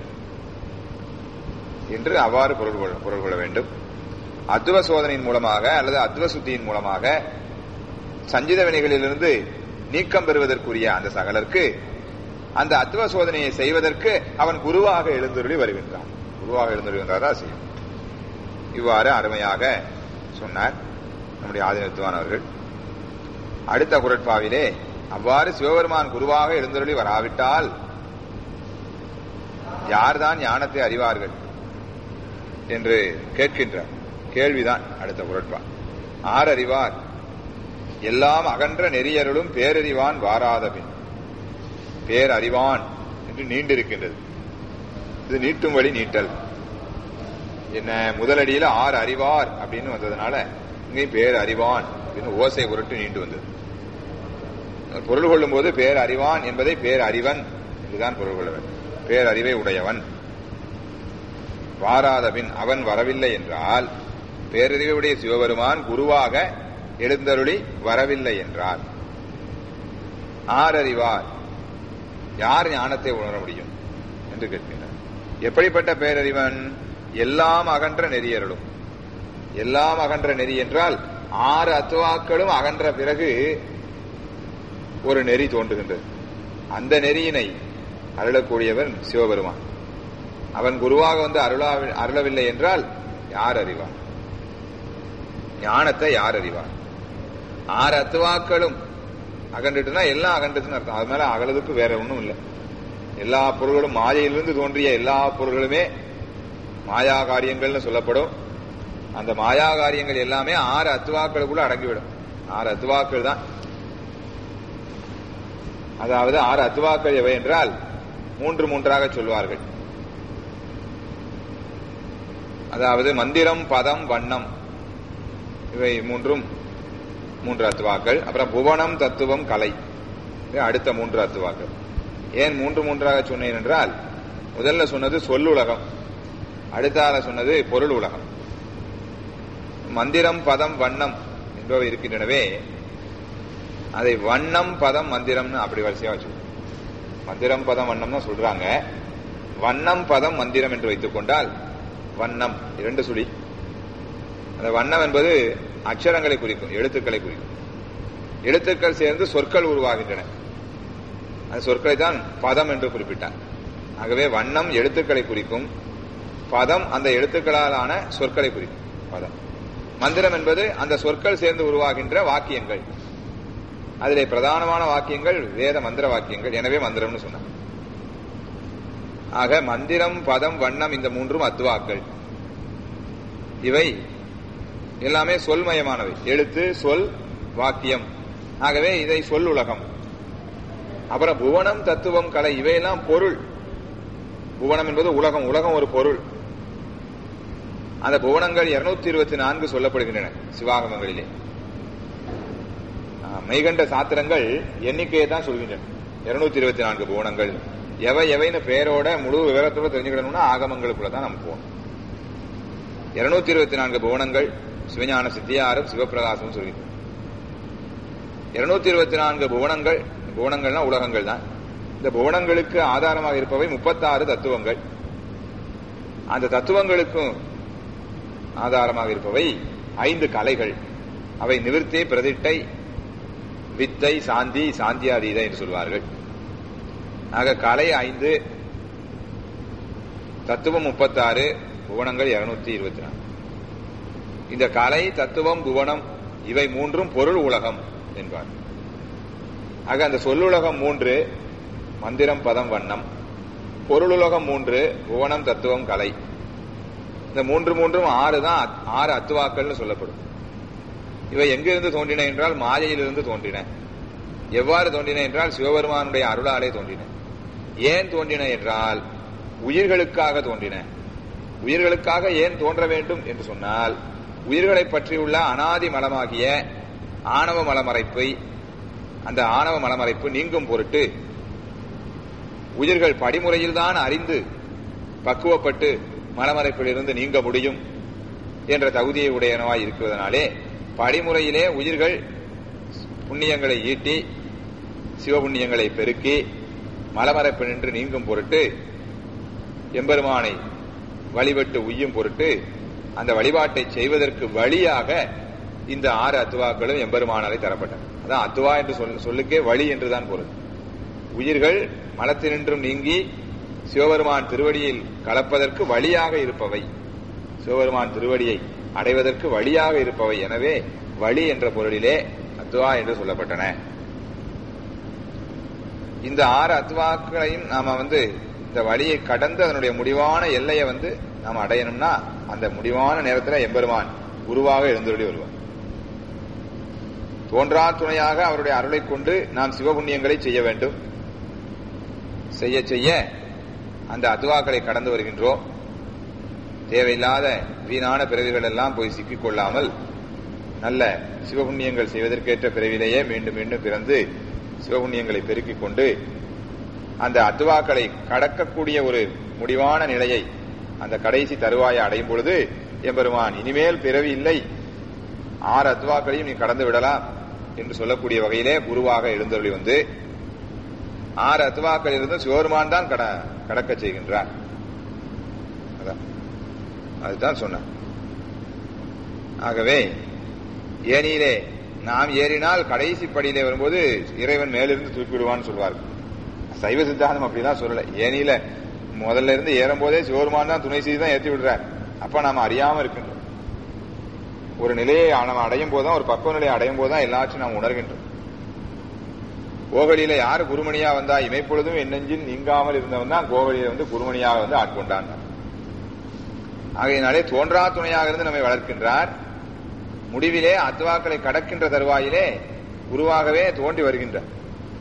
என்று அவ்வாறு பொருள் கொள்ள பொருள் கொள்ள வேண்டும் அத்துவ சோதனையின் மூலமாக அல்லது அத்துவ சுத்தியின் மூலமாக சஞ்சித வினைகளிலிருந்து நீக்கம் பெறுவதற்குரிய அந்த சகலருக்கு அந்த அத்துவ சோதனையை செய்வதற்கு அவன் குருவாக எழுந்தருளி வருகின்றான் குருவாக எழுந்தருளி வந்தாரா செய்யும் இவ்வாறு அருமையாக சொன்னார் நம்முடைய ஆதினத்துவான் அவர்கள் அடுத்த குரட்பாவிலே அவ்வாறு சிவபெருமான் குருவாக எழுந்தருளி வராவிட்டால் யார்தான் ஞானத்தை அறிவார்கள் என்று கேட்கின்றார் கேள்விதான் அடுத்த குரட்பா ஆர் அறிவார் எல்லாம் அகன்ற நெறியருளும் பேரறிவான் வாராத பின் பேரறிவான் என்று நீண்டிருக்கின்றது இது நீட்டும் வழி நீட்டல் என்ன முதலடியில ஆறு அறிவார் அப்படின்னு வந்ததுனால இங்கேயும் பேர் அறிவான் அப்படின்னு ஓசை உருட்டு நீண்டு வந்தது பொருள் கொள்ளும் போது பேர் அறிவான் என்பதை பேர் அறிவன் இதுதான் பொருள் கொள்ள வேண்டும் பேர் அறிவை உடையவன் வாராதபின் அவன் வரவில்லை என்றால் பேரறிவுடைய சிவபெருமான் குருவாக எழுந்தருளி வரவில்லை என்றால் ஆரறிவார் யார் ஞானத்தை உணர முடியும் என்று கேட்கின்றார் எப்படிப்பட்ட பேரறிவன் எல்லாம் அகன்ற நெறியருளும் எல்லாம் அகன்ற நெறி என்றால் ஆறு அத்துவாக்களும் அகன்ற பிறகு ஒரு நெறி தோன்றுகின்றது அந்த நெறியினை அருளக்கூடியவன் சிவபெருமான் அவன் குருவாக வந்து அருளா அருளவில்லை என்றால் யார் அறிவார் ஞானத்தை யார் அறிவார் ஆறு அத்துவாக்களும் அகன்றுட்டுனா எல்லாம் அகன்றதுன்னு அர்த்தம் அது மேல அகலதுக்கு வேற ஒன்றும் இல்லை எல்லா பொருள்களும் மாயையிலிருந்து தோன்றிய எல்லா பொருள்களுமே மாயா காரியங்கள்னு சொல்லப்படும் அந்த மாயா காரியங்கள் எல்லாமே ஆறு அத்துவாக்களுக்குள்ள அடங்கிவிடும் ஆறு அத்துவாக்கள் தான் அதாவது ஆறு அத்துவாக்கள் எவை என்றால் மூன்று மூன்றாக சொல்வார்கள் அதாவது மந்திரம் பதம் வண்ணம் இவை மூன்றும் மூன்று அத்துவாக்கள் அப்புறம் புவனம் தத்துவம் கலை அடுத்த மூன்று அத்துவாக்கள் ஏன் மூன்று மூன்றாக சொன்னேன் என்றால் முதல்ல சொன்னது சொல்லுலகம் அடுத்தால சொன்னது பொருள் உலகம் மந்திரம் பதம் வண்ணம் என்பவை இருக்கின்றனவே அதை வண்ணம் பதம் மந்திரம்னு அப்படி வரிசையா வச்சு மந்திரம் பதம் வண்ணம் தான் சொல்றாங்க வண்ணம் பதம் மந்திரம் என்று வைத்துக் கொண்டால் வண்ணம் இரண்டு சுழி அந்த வண்ணம் என்பது அக்ஷரங்களை குறிக்கும் எழுத்துக்களை குறிக்கும் எழுத்துக்கள் சேர்ந்து சொற்கள் உருவாகின்றன அந்த சொற்களை தான் பதம் என்று குறிப்பிட்டார் ஆகவே வண்ணம் எழுத்துக்களை குறிக்கும் பதம் அந்த எழுத்துக்களாலான சொற்களை குறிக்கும் பதம் மந்திரம் என்பது அந்த சொற்கள் சேர்ந்து உருவாகின்ற வாக்கியங்கள் அதிலே பிரதானமான வாக்கியங்கள் வேத மந்திர வாக்கியங்கள் எனவே மந்திரம்னு சொன்னார் ஆக மந்திரம் பதம் வண்ணம் இந்த மூன்றும் அத்துவாக்கள் இவை எல்லாமே சொல்மயமானவை எழுத்து சொல் வாக்கியம் ஆகவே இதை சொல் உலகம் அப்புறம் புவனம் தத்துவம் கலை இவையெல்லாம் பொருள் புவனம் என்பது உலகம் உலகம் ஒரு பொருள் அந்த புவனங்கள் இருநூத்தி இருபத்தி நான்கு சொல்லப்படுகின்றன சிவாகமங்களிலே மெய்கண்ட சாத்திரங்கள் எண்ணிக்கையை தான் சொல்கின்றன இருநூத்தி இருபத்தி நான்கு புவனங்கள் எவை எவைன்னு பேரோட முழு விவரத்தோட தெரிஞ்சுக்கணும்னா ஆகமங்களுக்குள்ள தான் நம்ம போகணும் இருநூத்தி இருபத்தி நான்கு புவனங்கள் சிவஞான சித்தியாரும் சிவபிரகாசமும் சொல்கின்றன இருநூத்தி இருபத்தி நான்கு புவனங்கள் புவனங்கள்னா உலகங்கள் தான் இந்த புவனங்களுக்கு ஆதாரமாக இருப்பவை முப்பத்தாறு தத்துவங்கள் அந்த தத்துவங்களுக்கும் ஆதாரமாக இருப்பவை ஐந்து கலைகள் அவை நிவிற்த்தி பிரதிட்டை வித்தை சாந்தி சாந்தியாதீத என்று சொல்வார்கள் ஆக கலை ஐந்து தத்துவம் முப்பத்தாறு புவனங்கள் இருநூத்தி இருபத்தி நாலு இந்த கலை தத்துவம் புவனம் இவை மூன்றும் பொருள் உலகம் என்பார் ஆக அந்த சொல்லுலகம் மூன்று மந்திரம் பதம் வண்ணம் பொருளுலகம் மூன்று புவனம் தத்துவம் கலை இந்த மூன்று மூன்றும் ஆறு தான் ஆறு அத்துவாக்கள்னு சொல்லப்படும் இவை எங்கிருந்து தோன்றின என்றால் மாயையிலிருந்து தோன்றின எவ்வாறு தோன்றின என்றால் சிவபெருமானுடைய அருளாலே தோன்றின ஏன் தோன்றின என்றால் உயிர்களுக்காக தோன்றின உயிர்களுக்காக ஏன் தோன்ற வேண்டும் என்று சொன்னால் உயிர்களை பற்றியுள்ள அனாதி மலமாகிய ஆணவ மலமறைப்பை அந்த ஆணவ மலமறைப்பு நீங்கும் பொருட்டு உயிர்கள் படிமுறையில் தான் அறிந்து பக்குவப்பட்டு மலமறைப்பிலிருந்து நீங்க முடியும் என்ற தகுதியை உடையனவாய் இருக்கிறதுனாலே படிமுறையிலே உயிர்கள் புண்ணியங்களை ஈட்டி சிவபுண்ணியங்களை பெருக்கி மலமறைப்பு நின்று நீங்கும் பொருட்டு எம்பெருமானை வழிபட்டு உய்யும் பொருட்டு அந்த வழிபாட்டை செய்வதற்கு வழியாக இந்த ஆறு அத்துவாக்களும் எம்பெருமானாலே தரப்பட்டன அதான் அத்துவா என்று சொல் சொல்லுக்கே வழி என்றுதான் பொருள் உயிர்கள் மலத்தினின்றும் நீங்கி சிவபெருமான் திருவடியில் கலப்பதற்கு வழியாக இருப்பவை சிவபெருமான் திருவடியை அடைவதற்கு வழியாக இருப்பவை எனவே வழி என்ற பொருளிலே அத்துவா என்று சொல்லப்பட்டன இந்த ஆறு அத்துவாக்களையும் நாம வந்து இந்த வழியை கடந்து அதனுடைய முடிவான எல்லையை வந்து நாம் அடையணும்னா அந்த முடிவான நேரத்தில் எம்பெருமான் குருவாக எழுந்தருளி வருவார் தோன்றா துணையாக அவருடைய அருளை கொண்டு நாம் சிவபுண்ணியங்களை செய்ய வேண்டும் செய்ய செய்ய அந்த அத்துவாக்களை கடந்து வருகின்றோம் தேவையில்லாத வீணான பிறவிகள் எல்லாம் போய் சிக்கிக் கொள்ளாமல் நல்ல சிவபுண்ணியங்கள் செய்வதற்கேற்ற பிறவிலேயே மீண்டும் மீண்டும் பிறந்து சிவபுண்ணியங்களை பெருக்கிக் கொண்டு அந்த அத்துவாக்களை கடக்கக்கூடிய ஒரு முடிவான நிலையை அந்த கடைசி தருவாயை அடையும் பொழுது எம்பெருமான் இனிமேல் பிறவி இல்லை ஆறு அத்துவாக்களையும் நீ கடந்து விடலாம் என்று சொல்லக்கூடிய வகையிலே குருவாக எழுந்தருளி வந்து ஆறு அத்துவாக்கள் இருந்து சிவபெருமான் தான் கட கடக்க செய்கின்றார் அதான் அதுதான் சொன்னார் ஆகவே ஏனியிலே நாம் ஏறினால் கடைசி படியிலே வரும்போது இறைவன் மேலிருந்து தூக்கிவிடுவான்னு சொல்வார்கள் சைவ சித்தாந்தம் அப்படிதான் சொல்லல ஏனியில முதல்ல இருந்து ஏறும் போதே சிவபெருமான் தான் துணை செய்து தான் ஏற்றி விடுறார் அப்ப நாம அறியாம இருக்கின்றோம் ஒரு நிலையை நாம் அடையும் போதுதான் ஒரு பக்குவ நிலையை அடையும் போதுதான் எல்லாத்தையும் நாம் உணர்கின்றோம் கோகலியில யாரு குருமணியா வந்தா இமைப்பொழுதும் என் நெஞ்சில் நீங்காமல் இருந்தவன் தான் கோகலியில வந்து குருமணியாக வந்து ஆட்கொண்டான் ஆகையினாலே தோன்றா துணையாக இருந்து நம்மை வளர்க்கின்றார் முடிவிலே அத்வாக்களை கடக்கின்ற தருவாயிலே குருவாகவே தோன்றி வருகின்றார்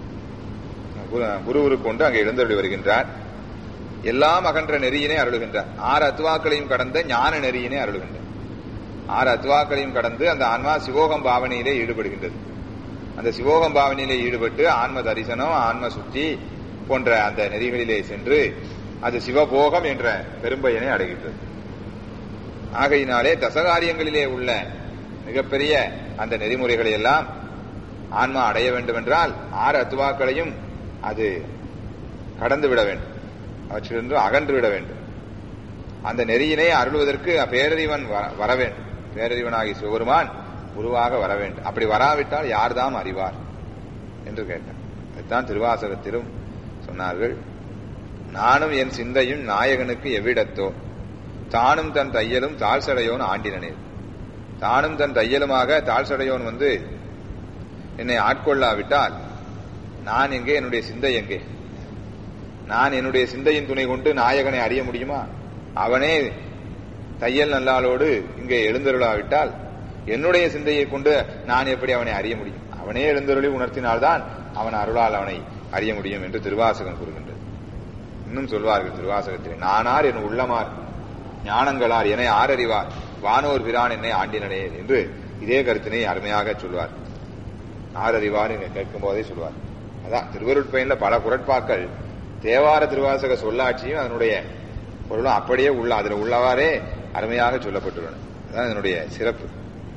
குருவுரு கொண்டு அங்கே எழுந்தருளி வருகின்றார் எல்லாம் அகன்ற நெறியினை அருளுகின்றார் ஆறு அத்வாக்களையும் கடந்த ஞான நெறியினை அருளுகின்றார் ஆறு அத்வாக்களையும் கடந்து அந்த ஆன்மா சிவோகம் பாவனையிலே ஈடுபடுகின்றது அந்த சிவோகம் பாவனையிலே ஈடுபட்டு ஆன்ம தரிசனம் ஆன்ம சுத்தி போன்ற அந்த நெறிகளிலே சென்று அது சிவபோகம் என்ற பெரும்பயனை அடைகின்றது ஆகையினாலே தசகாரியங்களிலே உள்ள மிகப்பெரிய அந்த நெறிமுறைகளை எல்லாம் ஆன்மா அடைய வேண்டும் என்றால் ஆறு அத்துவாக்களையும் அது கடந்து விட வேண்டும் அவற்றிலிருந்து அகன்று விட வேண்டும் அந்த நெறியினை அருள்வதற்கு பேரறிவன் வர வேண்டும் பேரறிவனாகி சிவபெருமான் உருவாக வர வேண்டும் அப்படி வராவிட்டால் யார்தாம் அறிவார் என்று கேட்டார் அதுதான் திருவாசகத்திலும் சொன்னார்கள் நானும் என் சிந்தையும் நாயகனுக்கு எவ்விடத்தோ தானும் தன் தையலும் தாழ்சடையோன் ஆண்டினனே தானும் தன் தையலுமாக தாழ்சடையோன் வந்து என்னை ஆட்கொள்ளாவிட்டால் நான் எங்கே என்னுடைய சிந்தை எங்கே நான் என்னுடைய சிந்தையின் துணை கொண்டு நாயகனை அறிய முடியுமா அவனே தையல் நல்லாளோடு இங்கே எழுந்தருளாவிட்டால் என்னுடைய சிந்தையை கொண்டு நான் எப்படி அவனை அறிய முடியும் அவனே எழுந்தருளி உணர்த்தினால்தான் அவன் அருளால் அவனை அறிய முடியும் என்று திருவாசகம் கூறுகின்றது இன்னும் சொல்வார்கள் திருவாசகத்தில் நானார் என் உள்ளமார் ஞானங்களார் என ஆரறிவார் வானோர் பிரான் என்னை ஆண்டினனே என்று இதே கருத்தினை அருமையாக சொல்வார் ஆரறிவார் கேட்கும் போதே சொல்வார் அதான் திருவருட்பயன்ல பல குரட்பாக்கள் தேவார திருவாசக சொல்லாட்சியும் அதனுடைய பொருளும் அப்படியே உள்ள அதுல உள்ளவாறே அருமையாக சொல்லப்பட்டுள்ளன அதான் இதனுடைய சிறப்பு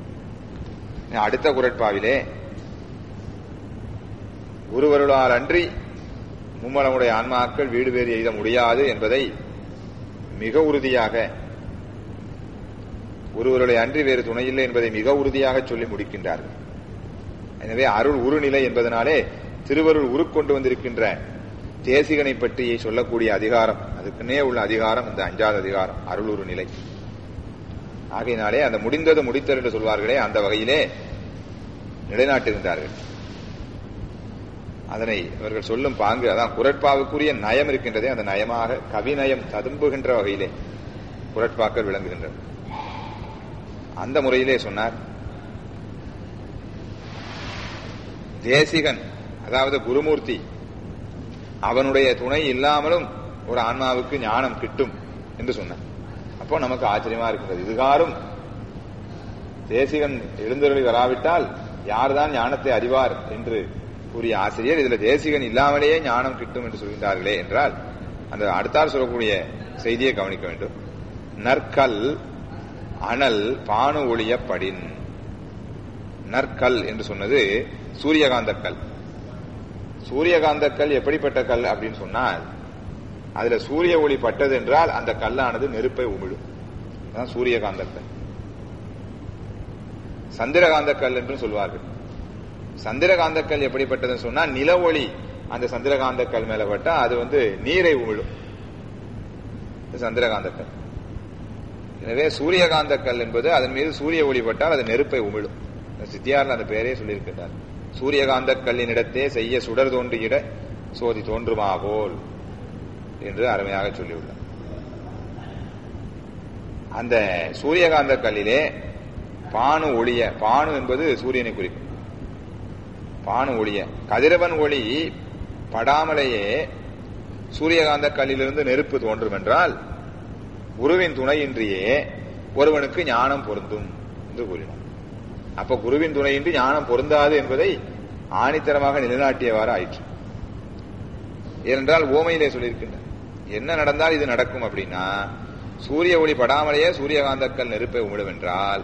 அடுத்த குரட்பாவிலே குருவருளால் அன்றி மும்மலமுடைய ஆன்மாக்கள் வீடு வேறு எய்த முடியாது என்பதை மிக உறுதியாக ஒருவருடைய அன்றி வேறு துணையில்லை என்பதை மிக உறுதியாக சொல்லி முடிக்கின்றார்கள் எனவே அருள் உருநிலை என்பதனாலே திருவருள் உருக்கொண்டு வந்திருக்கின்ற தேசிகனை பற்றி சொல்லக்கூடிய அதிகாரம் அதுக்குன்னே உள்ள அதிகாரம் இந்த அஞ்சாவது அதிகாரம் அருள் உரு நிலை ஆகையினாலே அந்த முடிந்தது முடித்தர் என்று சொல்வார்களே அந்த வகையிலே நிலைநாட்டுகின்றார்கள் அதனை இவர்கள் சொல்லும் பாங்கு அதான் குரட்பாவுக்குரிய நயம் இருக்கின்றதே அந்த நயமாக கவிநயம் ததும்புகின்ற வகையிலே குரட்பாக்கள் விளங்குகின்றன அந்த முறையிலே சொன்னார் தேசிகன் அதாவது குருமூர்த்தி அவனுடைய துணை இல்லாமலும் ஒரு ஆன்மாவுக்கு ஞானம் கிட்டும் என்று சொன்னார் அப்போ நமக்கு ஆச்சரியமா இருக்கின்றது இதுகாரும் தேசிகன் எழுந்தருளி வராவிட்டால் யார்தான் ஞானத்தை அறிவார் என்று கூறிய ஆசிரியர் இதுல தேசிகன் இல்லாமலேயே ஞானம் கிட்டும் என்று சொல்கின்றார்களே என்றால் அந்த அடுத்தார் சொல்லக்கூடிய செய்தியை கவனிக்க வேண்டும் நற்கல் அனல் பானு ஒளிய படின் நற்கல் என்று சொன்னது சூரியகாந்த கல் சூரியகாந்த கல் எப்படிப்பட்ட கல் அப்படின்னு சொன்னால் அதுல சூரிய ஒளி பட்டது என்றால் அந்த கல்லானது நெருப்பை உமிழும் அதான் சூரியகாந்த கல் சந்திரகாந்த கல் என்று சொல்வார்கள் சந்திரகாந்த கல் எப்படிப்பட்டதுன்னு சொன்னா நில ஒளி அந்த சந்திரகாந்த கல் மேல பட்டா அது வந்து நீரை உமிழும் சந்திரகாந்த கல் எனவே சூரியகாந்த கல் என்பது அதன் மீது சூரிய ஒளி பட்டால் அது நெருப்பை உமிழும் சித்தியாரில் அந்த பெயரே சொல்லியிருக்கிறார் சூரியகாந்த கல்லினிடத்தே செய்ய சுடர் தோன்றியிட சோதி தோன்றுமா போல் என்று அருமையாக சொல்லியுள்ளார் அந்த சூரியகாந்த கல்லிலே பானு ஒளிய பானு என்பது சூரியனை குறிக்கும் பானு ஒளிய கதிரவன் ஒளி படாமலேயே சூரியகாந்த கல்லிலிருந்து நெருப்பு தோன்றும் என்றால் குருவின் துணையின்றியே ஒருவனுக்கு ஞானம் பொருந்தும் என்று கூறினார் அப்ப குருவின் துணையின்றி ஞானம் பொருந்தாது என்பதை ஆணித்தரமாக நிலைநாட்டியவாறு ஆயிற்று ஏனென்றால் ஓமையிலே சொல்லியிருக்கின்றார் என்ன நடந்தால் இது நடக்கும் அப்படின்னா சூரிய ஒளி படாமலேயே சூரியகாந்தக்கல் நெருப்பை உமிடும் என்றால்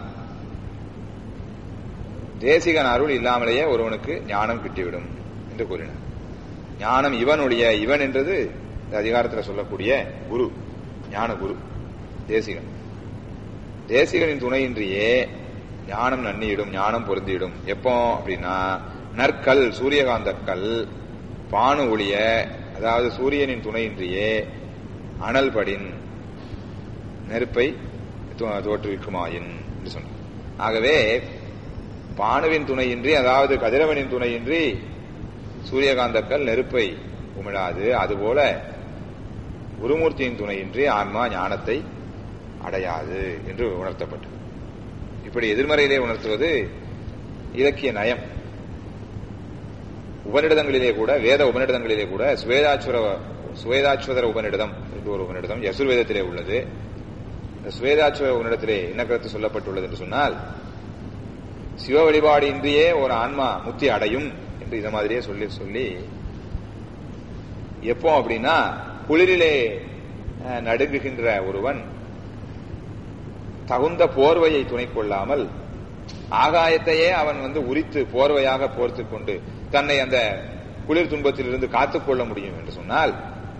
தேசிகன் அருள் இல்லாமலேயே ஒருவனுக்கு ஞானம் கிட்டிவிடும் என்று கூறினார் ஞானம் இவனுடைய இவன் என்றது இந்த அதிகாரத்தில் சொல்லக்கூடிய குரு ஞான குரு தேசிகன் தேசிகனின் துணையின்றியே ஞானம் நன்னியிடும் ஞானம் பொருந்திடும் எப்போ அப்படின்னா நற்கல் சூரியகாந்தக்கல் பானு ஒளிய அதாவது சூரியனின் துணையின்றியே அனல் படின் நெருப்பை தோ- தோற்றுவிக்குமாயின் என்று சொன்னார் ஆகவே பானுவின் துணையின்றி அதாவது கதிரவனின் துணையின்றி சூரியகாந்தக்கல் நெருப்பை உமிழாது அதுபோல குருமூர்த்தியின் துணையின்றி ஆன்மா ஞானத்தை அடையாது என்று உணர்த்தப்பட்டது இப்படி எதிர்மறையிலே உணர்த்துவது இலக்கிய நயம் உபநிடதங்களிலே கூட வேத உபநிடதங்களிலே கூட சுவேதாச்சுர சுவேதாச்சுவதர உபநிடதம் என்று ஒரு உபநிடதம் யசுர்வேதத்திலே உள்ளது இந்த சுவேதாச்சுவ உபநிடத்திலே என்ன கருத்து சொல்லப்பட்டுள்ளது என்று சொன்னால் சிவ வழிபாடு இன்றியே ஒரு ஆன்மா முக்தி அடையும் என்று இத மாதிரியே சொல்லி சொல்லி எப்போ அப்படின்னா குளிரிலே அஹ், நடுங்குகின்ற ஒருவன் தகுந்த போர்வையை துணை கொள்ளாமல் ஆகாயத்தையே அவன் வந்து உரித்து போர்வையாக போர்த்து கொண்டு தன்னை அந்த குளிர் துன்பத்திலிருந்து காத்துக்கொள்ள முடியும் என்று சொன்னால்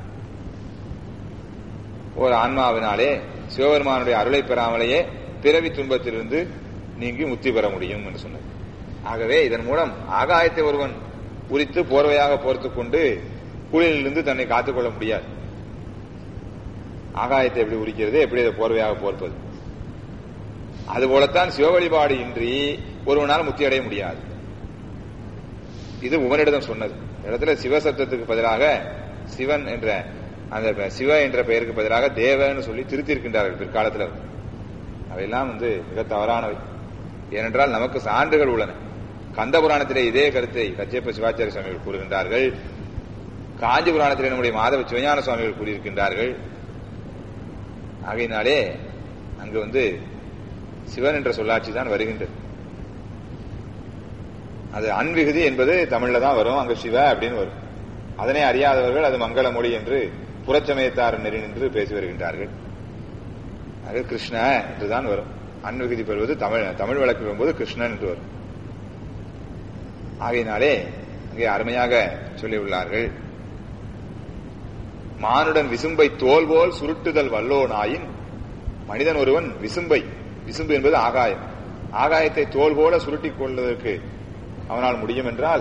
ஒரு ஆன்மாவினாலே சிவபெருமானுடைய அருளை பெறாமலேயே பிறவி துன்பத்திலிருந்து நீங்கி முக்தி பெற முடியும் என்று சொன்னார் ஆகவே இதன் மூலம் ஆகாயத்தை ஒருவன் உரித்து போர்வையாக போர்த்துக் கொண்டு குளிரிலிருந்து தன்னை காத்துக்கொள்ள முடியாது ஆகாயத்தை எப்படி உரிக்கிறது எப்படி அதை போர்வையாக போர்ப்பது அதுபோலத்தான் சிவ வழிபாடு இன்றி ஒருவனால் முக்தி அடைய முடியாது இது உவனிடம் சொன்னது இந்த இடத்துல சிவசப்தத்துக்கு பதிலாக சிவன் என்ற அந்த ப- சிவ என்ற பெயருக்கு பதிலாக தேவன்னு சொல்லி திருத்தியிருக்கின்றார்கள் பிற்காலத்தில் அவையெல்லாம் வந்து மிக தவறானவை ஏனென்றால் நமக்கு சான்றுகள் உள்ளன கந்த புராணத்திலே இதே கருத்தை கச்சேப்ப சிவாச்சாரிய சுவாமிகள் கூறுகின்றார்கள் காஞ்சி புராணத்திலே நம்முடைய மாதவ சிவஞான சுவாமிகள் கூறியிருக்கின்றார்கள் ஆகையினாலே அங்கு வந்து சிவன் என்ற சொல்லாட்சி தான் வருகின்றது அது அன்விகுதி என்பது தமிழ்ல தான் வரும் அங்கு சிவ அப்படின்னு வரும் அதனை அறியாதவர்கள் அது மங்கள மொழி என்று புறச்சமயத்தார் நெறி நின்று பேசி வருகின்றார்கள் அது கிருஷ்ண என்றுதான் வரும் அன்விகுதி பெறுவது தமிழ் தமிழ் வழக்கு வரும்போது கிருஷ்ணன் என்று வரும் ஆகையினாலே அங்கே அருமையாக சொல்லியுள்ளார்கள் மானுடன் விசும்பை தோல் போல் சுருட்டுதல் வல்லோனாயின் மனிதன் ஒருவன் விசும்பை விசும்பு என்பது ஆகாயம் ஆகாயத்தை தோல் போல சுருட்டிக் கொள்வதற்கு அவனால் முடியும் என்றால்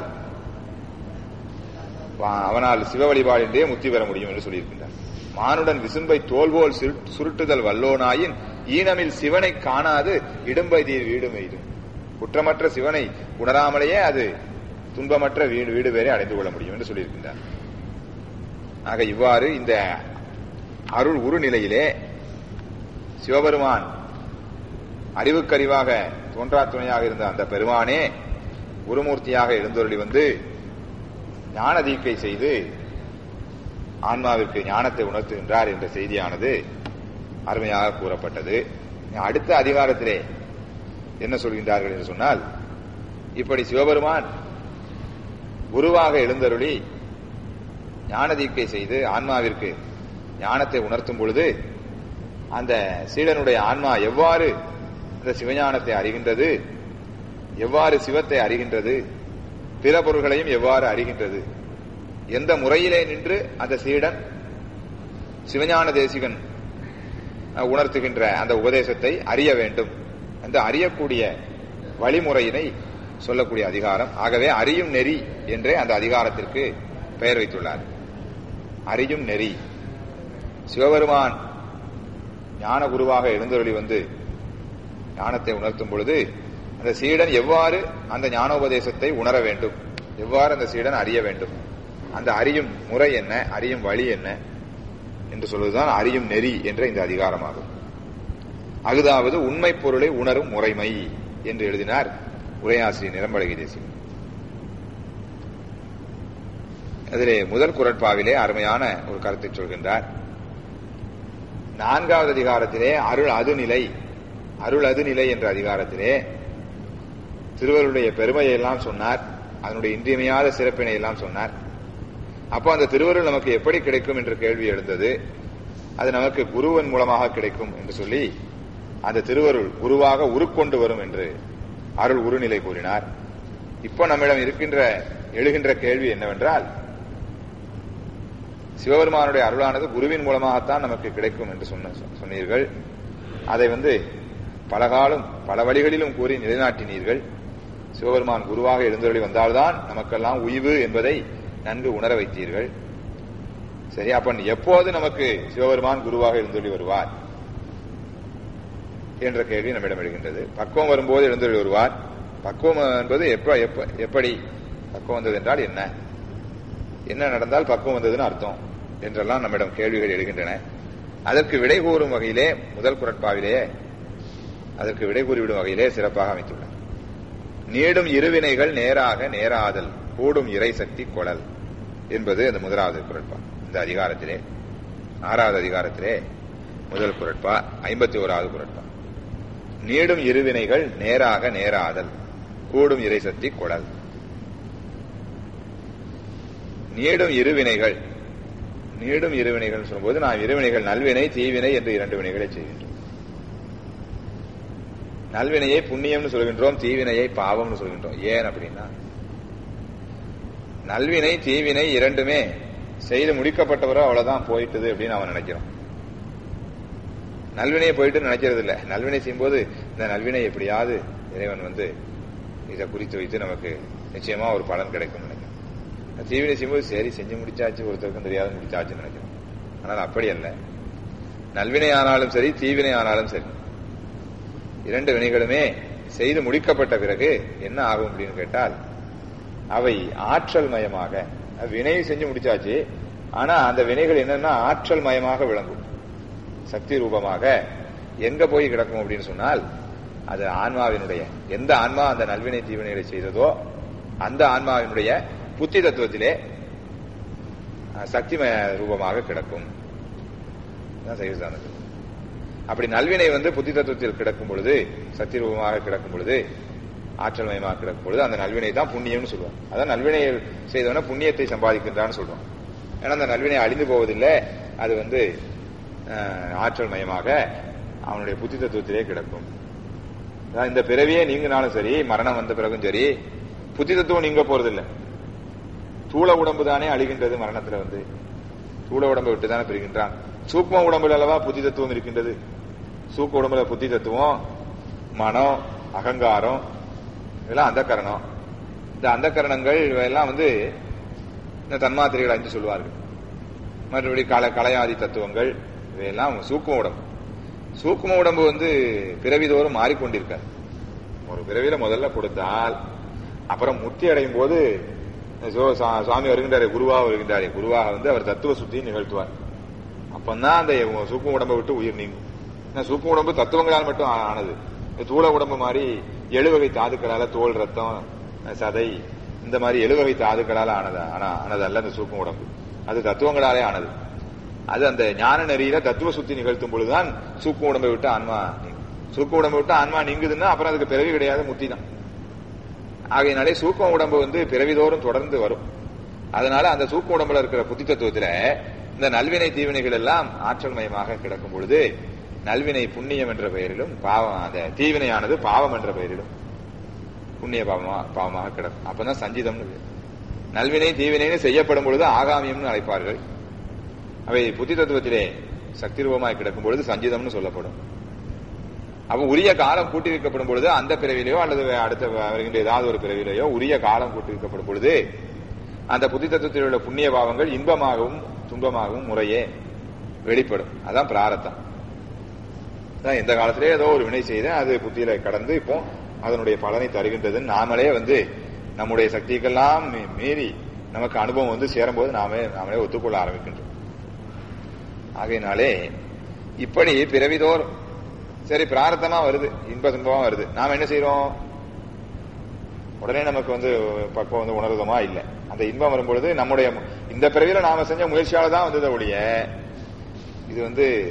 வா- அவனால் சிவ வழிபாடின்றே முக்தி பெற முடியும் என்று சொல்லியிருக்கின்றார் மானுடன் விசும்பை தோல் போல் சுரு- சுருட்டுதல் வல்லோனாயின் ஈனமில் சிவனை காணாது இடும்பை தீர் வீடு மெய்தும் குற்றமற்ற சிவனை உணராமலேயே அது துன்பமற்ற வீடு வீடு வேறே அடைந்து கொள்ள முடியும் என்று சொல்லியிருக்கின்றார் ஆக இவ்வாறு இந்த அருள் உரு நிலையிலே சிவபெருமான் அறிவுக்கறிவாக தோன்றா துணையாக இருந்த அந்த பெருமானே குருமூர்த்தியாக எழுந்தொருளி வந்து ஞான தீக்கை செய்து ஆன்மாவிற்கு ஞானத்தை உணர்த்துகின்றார் என்ற செய்தியானது அருமையாக கூறப்பட்டது அடுத்த அதிகாரத்திலே என்ன சொல்கின்றார்கள் என்று சொன்னால் இப்படி சிவபெருமான் குருவாக எழுந்தருளி ஞான தீக்கை செய்து ஆன்மாவிற்கு ஞானத்தை உணர்த்தும் பொழுது அந்த சீடனுடைய ஆன்மா எவ்வாறு அந்த சிவஞானத்தை அறிகின்றது எவ்வாறு சிவத்தை அறிகின்றது பிற பொருள்களையும் எவ்வாறு அறிகின்றது எந்த முறையிலே நின்று அந்த சீடன் சிவஞான தேசிகன் அஹ், உணர்த்துகின்ற அந்த உபதேசத்தை அறிய வேண்டும் அந்த அறியக்கூடிய வழிமுறையினை சொல்லக்கூடிய அதிகாரம் ஆகவே அறியும் நெறி என்றே அந்த அதிகாரத்திற்கு பெயர் வைத்துள்ளார் அறியும் நெறி சிவபெருமான் ஞான குருவாக எழுந்தருளி வந்து ஞானத்தை உணர்த்தும் பொழுது அந்த சீடன் எவ்வாறு அந்த ஞானோபதேசத்தை உணர வேண்டும் எவ்வாறு அந்த சீடன் அறிய வேண்டும் அந்த அறியும் முறை என்ன அறியும் வழி என்ன என்று சொல்வதுதான் அறியும் நெறி என்ற இந்த அதிகாரமாகும் அகுதாவது உண்மை பொருளை உணரும் முறைமை என்று எழுதினார் உரையாசிரியர் நிரம்பழகி தேசியம் அதிலே முதல் குரட்பாவிலே அருமையான ஒரு கருத்தை சொல்கின்றார் நான்காவது அதிகாரத்திலே அருள் அதுநிலை அருள் அதுநிலை என்ற அதிகாரத்திலே திருவருடைய பெருமையை எல்லாம் சொன்னார் அதனுடைய இன்றியமையாத சிறப்பினை எல்லாம் சொன்னார் அப்போ அந்த திருவருள் நமக்கு எப்படி கிடைக்கும் என்ற கேள்வி எழுந்தது அது நமக்கு குருவன் மூலமாக கிடைக்கும் என்று சொல்லி அந்த திருவருள் குருவாக உருக்கொண்டு வரும் என்று அருள் உருநிலை கூறினார் இப்போ நம்மிடம் இருக்கின்ற எழுகின்ற கேள்வி என்னவென்றால் சிவபெருமானுடைய அருளானது குருவின் மூலமாகத்தான் நமக்கு கிடைக்கும் என்று சொன்ன சொன்னீர்கள் அதை வந்து பல காலம் பல வழிகளிலும் கூறி நிலைநாட்டினீர்கள் சிவபெருமான் குருவாக எழுந்தருளி வந்தால்தான் நமக்கெல்லாம் உய்வு என்பதை நன்கு உணர வைத்தீர்கள் சரி அப்ப எப்போது நமக்கு சிவபெருமான் குருவாக எழுந்தொழி வருவார் என்ற கேள்வி நம்மிடம் எழுகின்றது பக்குவம் வரும்போது எழுந்தொழி வருவார் பக்குவம் என்பது எப்ப எப்ப எப்படி பக்குவம் வந்தது என்றால் என்ன என்ன நடந்தால் பக்குவம் வந்ததுன்னு அர்த்தம் என்றெல்லாம் நம்மிடம் கேள்விகள் எழுகின்றன அதற்கு விடை கூறும் வகையிலே முதல் குரட்பாவிலே அதற்கு விடை கூறிவிடும் வகையிலே சிறப்பாக அமைத்துள்ளார் நீடும் இருவினைகள் நேராக நேராதல் கூடும் இறை சக்தி கொழல் என்பது அந்த முதலாவது குரட்பா இந்த அதிகாரத்திலே ஆறாவது அதிகாரத்திலே முதல் குரட்பா ஐம்பத்தி ஓராவது குரட்பா நீடும் இருவினைகள் நேராக நேராதல் கூடும் இறை சக்தி கொழல் நீடும் இருவினைகள் நீடும் இருவினைகள் சொல்லும்போது நாம் இருவினைகள் நல்வினை தீவினை என்று இரண்டு வினைகளை செய்கின்றோம் நல்வினையை புண்ணியம்னு சொல்கின்றோம் தீவினையை பாவம்னு சொல்கின்றோம் ஏன் அப்படின்னா நல்வினை தீவினை இரண்டுமே செய்து முடிக்கப்பட்டவரோ அவ்வளவுதான் போயிட்டது அப்படின்னு அவன் நினைக்கிறான் நல்வினையை போயிட்டு நினைக்கிறது இல்ல நல்வினை செய்யும்போது இந்த நல்வினை எப்படியாவது இறைவன் வந்து இதை குறித்து வைத்து நமக்கு நிச்சயமா ஒரு பலன் கிடைக்கும் நினைக்கிறேன் தீவினை செய்யும்போது சரி செஞ்சு முடிச்சாச்சு ஒருத்தருக்கும் தெரியாத முடிச்சாச்சுன்னு நினைக்கிறோம் ஆனால் அப்படி அல்ல நல்வினை ஆனாலும் சரி தீவினை ஆனாலும் சரி இரண்டு வினைகளுமே செய்து முடிக்கப்பட்ட பிறகு என்ன ஆகும் அப்படின்னு கேட்டால் அவை ஆற்றல் மயமாக வினை செஞ்சு முடிச்சாச்சு ஆனா அந்த வினைகள் என்னன்னா ஆற்றல் மயமாக விளங்கும் சக்தி ரூபமாக எங்க போய் கிடக்கும் அப்படின்னு சொன்னால் அது ஆன்மாவினுடைய எந்த ஆன்மா அந்த நல்வினை தீவினைகளை செய்ததோ அந்த ஆன்மாவினுடைய புத்தி தத்துவத்திலே சக்தி ரூபமாக கிடக்கும் சைவசானது அப்படி நல்வினை வந்து புத்தி தத்துவத்தில் கிடக்கும் பொழுது சக்தி ரூபமாக கிடக்கும் பொழுது ஆற்றல் மயமாக கிடக்கும் பொழுது அந்த நல்வினை தான் புண்ணியம்னு சொல்லுவோம் அதான் நல்வினை செய்தவன புண்ணியத்தை சம்பாதிக்கின்றான்னு சொல்றோம் ஏன்னா அந்த நல்வினை அழிந்து போவதில்லை அது வந்து ஆற்றல் மயமாக அவனுடைய புத்தி தத்துவத்திலே கிடக்கும் இந்த பிறவியே நீங்கினாலும் சரி மரணம் வந்த பிறகும் சரி புத்தி தத்துவம் நீங்க போறதில்லை தூள உடம்பு தானே அழிகின்றது மரணத்துல வந்து தூள உடம்பை விட்டு தானே பிரிகின்றான் சூக்ம உடம்புல அல்லவா புத்தி தத்துவம் இருக்கின்றது சூக்க உடம்புல புத்தி தத்துவம் மனம் அகங்காரம் இதெல்லாம் அந்த கரணம் இந்த அந்த கரணங்கள் எல்லாம் வந்து இந்த தன்மாத்திரைகள் அஞ்சு சொல்லுவார்கள் மற்றபடி கல கலையாதி தத்துவங்கள் இவையெல்லாம் சூக்கும உடம்பு சூக்கும உடம்பு வந்து பிறவிதோறும் மாறிக்கொண்டிருக்கார் ஒரு பிறவியில முதல்ல கொடுத்தால் அப்புறம் முத்தி அடையும் போது சுவாமி வருகின்றாரே குருவாக வருகின்றாரே குருவாக வந்து அவர் தத்துவ சுத்தி நிகழ்த்துவார் அப்பந்தான் அந்த சூக்கும் உடம்பை விட்டு உயிர் நீங்கும் சூக்கும் உடம்பு தத்துவங்களால் மட்டும் ஆனது தூள உடம்பு மாதிரி எழுவகை தாதுக்களால தோல் ரத்தம் சதை இந்த மாதிரி எழுவகை தாதுக்களால ஆனது ஆனா ஆனது அல்ல அந்த சூக்கும் உடம்பு அது தத்துவங்களாலே ஆனது அது அந்த ஞான நெறியில தத்துவ சுத்தி நிகழ்த்தும் பொழுதுதான் சூக்கும் உடம்பை விட்டு ஆன்மா நீங்கும் சூக்கும் உடம்பை விட்டு ஆன்மா நீங்குதுன்னா அப்புறம் அதுக்கு பிறவி கிடையாது முத்தி தான் ஆகையினாலே சூக்கம் உடம்பு வந்து பிறவிதோறும் தொடர்ந்து வரும் அதனால அந்த சூக்க உடம்புல இருக்கிற புத்தி தத்துவத்துல இந்த நல்வினை தீவினைகள் எல்லாம் ஆற்றல் மயமாக கிடக்கும் பொழுது நல்வினை புண்ணியம் என்ற பெயரிலும் பாவம் அந்த தீவினையானது பாவம் என்ற பெயரிலும் புண்ணிய பாவமா பாவமாக கிடக்கும் அப்பதான் சஞ்சிதம்னு நல்வினை தீவினைன்னு செய்யப்படும் பொழுது ஆகாமியம்னு அழைப்பார்கள் அவை புத்தி தத்துவத்திலே சக்தி ரூபமாய் கிடக்கும் பொழுது சஞ்சிதம்னு சொல்லப்படும் அப்ப உரிய காலம் கூட்டி வைக்கப்படும் பொழுது அந்த பிறவிலையோ அல்லது அடுத்த வருகின்ற ஏதாவது ஒரு பிறவிலையோ உரிய காலம் கூட்டி வைக்கப்படும் பொழுது அந்த புத்தி தத்துவத்தில் உள்ள புண்ணிய பாவங்கள் இன்பமாகவும் துன்பமாகவும் முறையே வெளிப்படும் அதான் பிராரத்தம் எந்த காலத்திலே ஏதோ ஒரு வினை செய்த அது புத்தியில கடந்து இப்போ அதனுடைய பலனை தருகின்றதுன்னு நாமளே வந்து நம்முடைய சக்திக்கெல்லாம் மீறி நமக்கு அனுபவம் வந்து சேரும்போது நாமே நாமளே ஒத்துக்கொள்ள ஆரம்பிக்கின்றோம் ஆகையினாலே இப்படி பிறவிதோர் சரி பிரார்த்தமா வருது இன்ப துன்பமா வருது நாம என்ன செய்யறோம் உடனே நமக்கு வந்து பக்குவம் வந்து உணர்வதமா இல்லை அந்த இன்பம் வரும்பொழுது நம்முடைய இந்த பிறவியில நாம செஞ்ச முயற்சியால தான் வந்ததை ஒழிய இது வந்து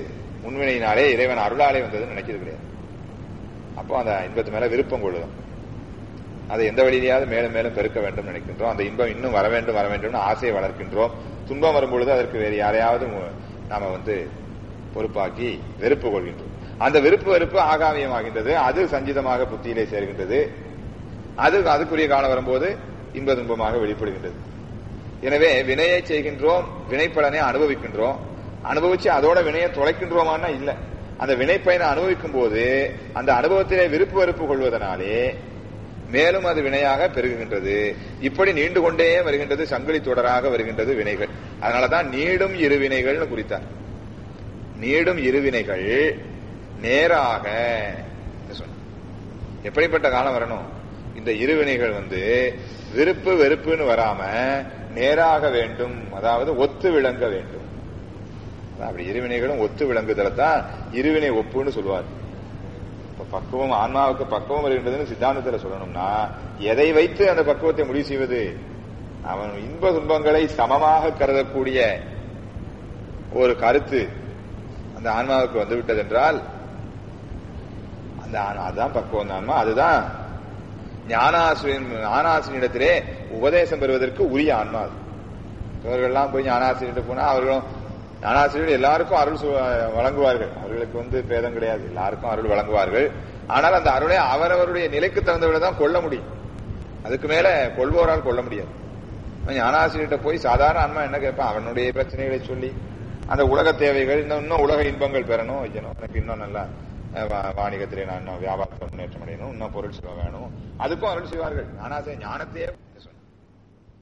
முன்வினையினாலே இறைவன் அருளாலே வந்ததுன்னு நினைக்கிறது கிடையாது அப்போ அந்த இன்பத்து மேல விருப்பம் கொள்ளுதோம் அதை எந்த வழியிலேயாவது மேலும் மேலும் பெருக்க வேண்டும் நினைக்கின்றோம் அந்த இன்பம் இன்னும் வர வேண்டும் வர வேண்டும்னு ஆசையை வளர்க்கின்றோம் துன்பம் வரும்பொழுது அதற்கு வேறு யாரையாவது மு- நாம வந்து பொறுப்பாக்கி வெறுப்பு கொள்கின்றோம் அந்த வெறுப்பு வெறுப்பு ஆகாமியமாகின்றது அது சஞ்சிதமாக புத்தியிலே சேர்கின்றது அது அதுக்குரிய காலம் வரும்போது இன்ப துன்பமாக வெளிப்படுகின்றது எனவே வினையை செய்கின்றோம் வினைப்பலனை அனுபவிக்கின்றோம் அனுபவிச்சு அதோட வினையை தொலைக்கின்றோமான்னா இல்ல அந்த வினைப்பயனை அனுபவிக்கும் போது அந்த அனுபவத்திலே விருப்பு வெறுப்பு கொள்வதனாலே மேலும் அது வினையாக பெருகுகின்றது இப்படி நீண்டு கொண்டே வருகின்றது சங்கிலி தொடராக வருகின்றது வினைகள் அதனாலதான் நீடும் இருவினைகள்னு குறித்தார் நீடும் இருவினைகள் நேராக என்று சொன்னார். எப்படிப்பட்ட காலம் வரணும் இந்த இருவினைகள் வந்து விருப்பு வெறுப்புன்னு வராம நேராக வேண்டும் அதாவது ஒத்து விளங்க வேண்டும் அதான் அப்படி இருவினைகளும் ஒத்து விளங்குதல தான் இருவினை ஒப்புன்னு சொல்லுவார் இப்ப பக்குவம் ஆன்மாவுக்கு பக்குவம் வருகின்றதுன்னு சித்தாந்தத்துல சொல்லணும்னா எதை வைத்து அந்த பக்குவத்தை முடிவு செய்வது அவன் இன்ப துன்பங்களை சமமாக கருதக்கூடிய ஒரு கருத்து அந்த ஆன்மாவுக்கு வந்து விட்டது என்றால் அந்த ஆன்மா- அதுதான் பக்குவம் அந்த ஆன்மா அதுதான் ஞானாசிரியன் ஞானாசிரியனிடத்திலே உபதேசம் பெறுவதற்கு உரிய ஆன்மா அது இவர்கள்லாம் போய் ஞானாசிரியர்கிட்ட போனா அவர்களும் ஞானாசிரியர் எல்லாருக்கும் அருள் சு- வழங்குவார்கள் அவர்களுக்கு வந்து பேதம் கிடையாது எல்லாருக்கும் அருள் வழங்குவார்கள் ஆனால் அந்த அருளை அவரவருடைய நிலைக்கு தகுந்தவரை தான் கொள்ள முடியும் அதுக்கு மேல கொள்வோரால் கொள்ள முடியாது ஞானாசிரியர்கிட்ட போய் சாதாரண ஆன்மா என்ன கேட்பான் அவனுடைய பிரச்சனைகளை சொல்லி அந்த உலக தேவைகள் இன்னும் இன்னும் உலக இன்பங்கள் பெறணும் வைக்கணும் எனக்கு இன்னும் நல்லா அஹ், வா- வாணிகத்திலே நான் இன்னும் வியாபாரத்தில் முன்னேற்றம் அடையணும் இன்னும் பொருள் செல்வம் வேணும் அதுக்கும் அருள் செய்வார்கள் ஞானாசிரியர் ஞானத்தையே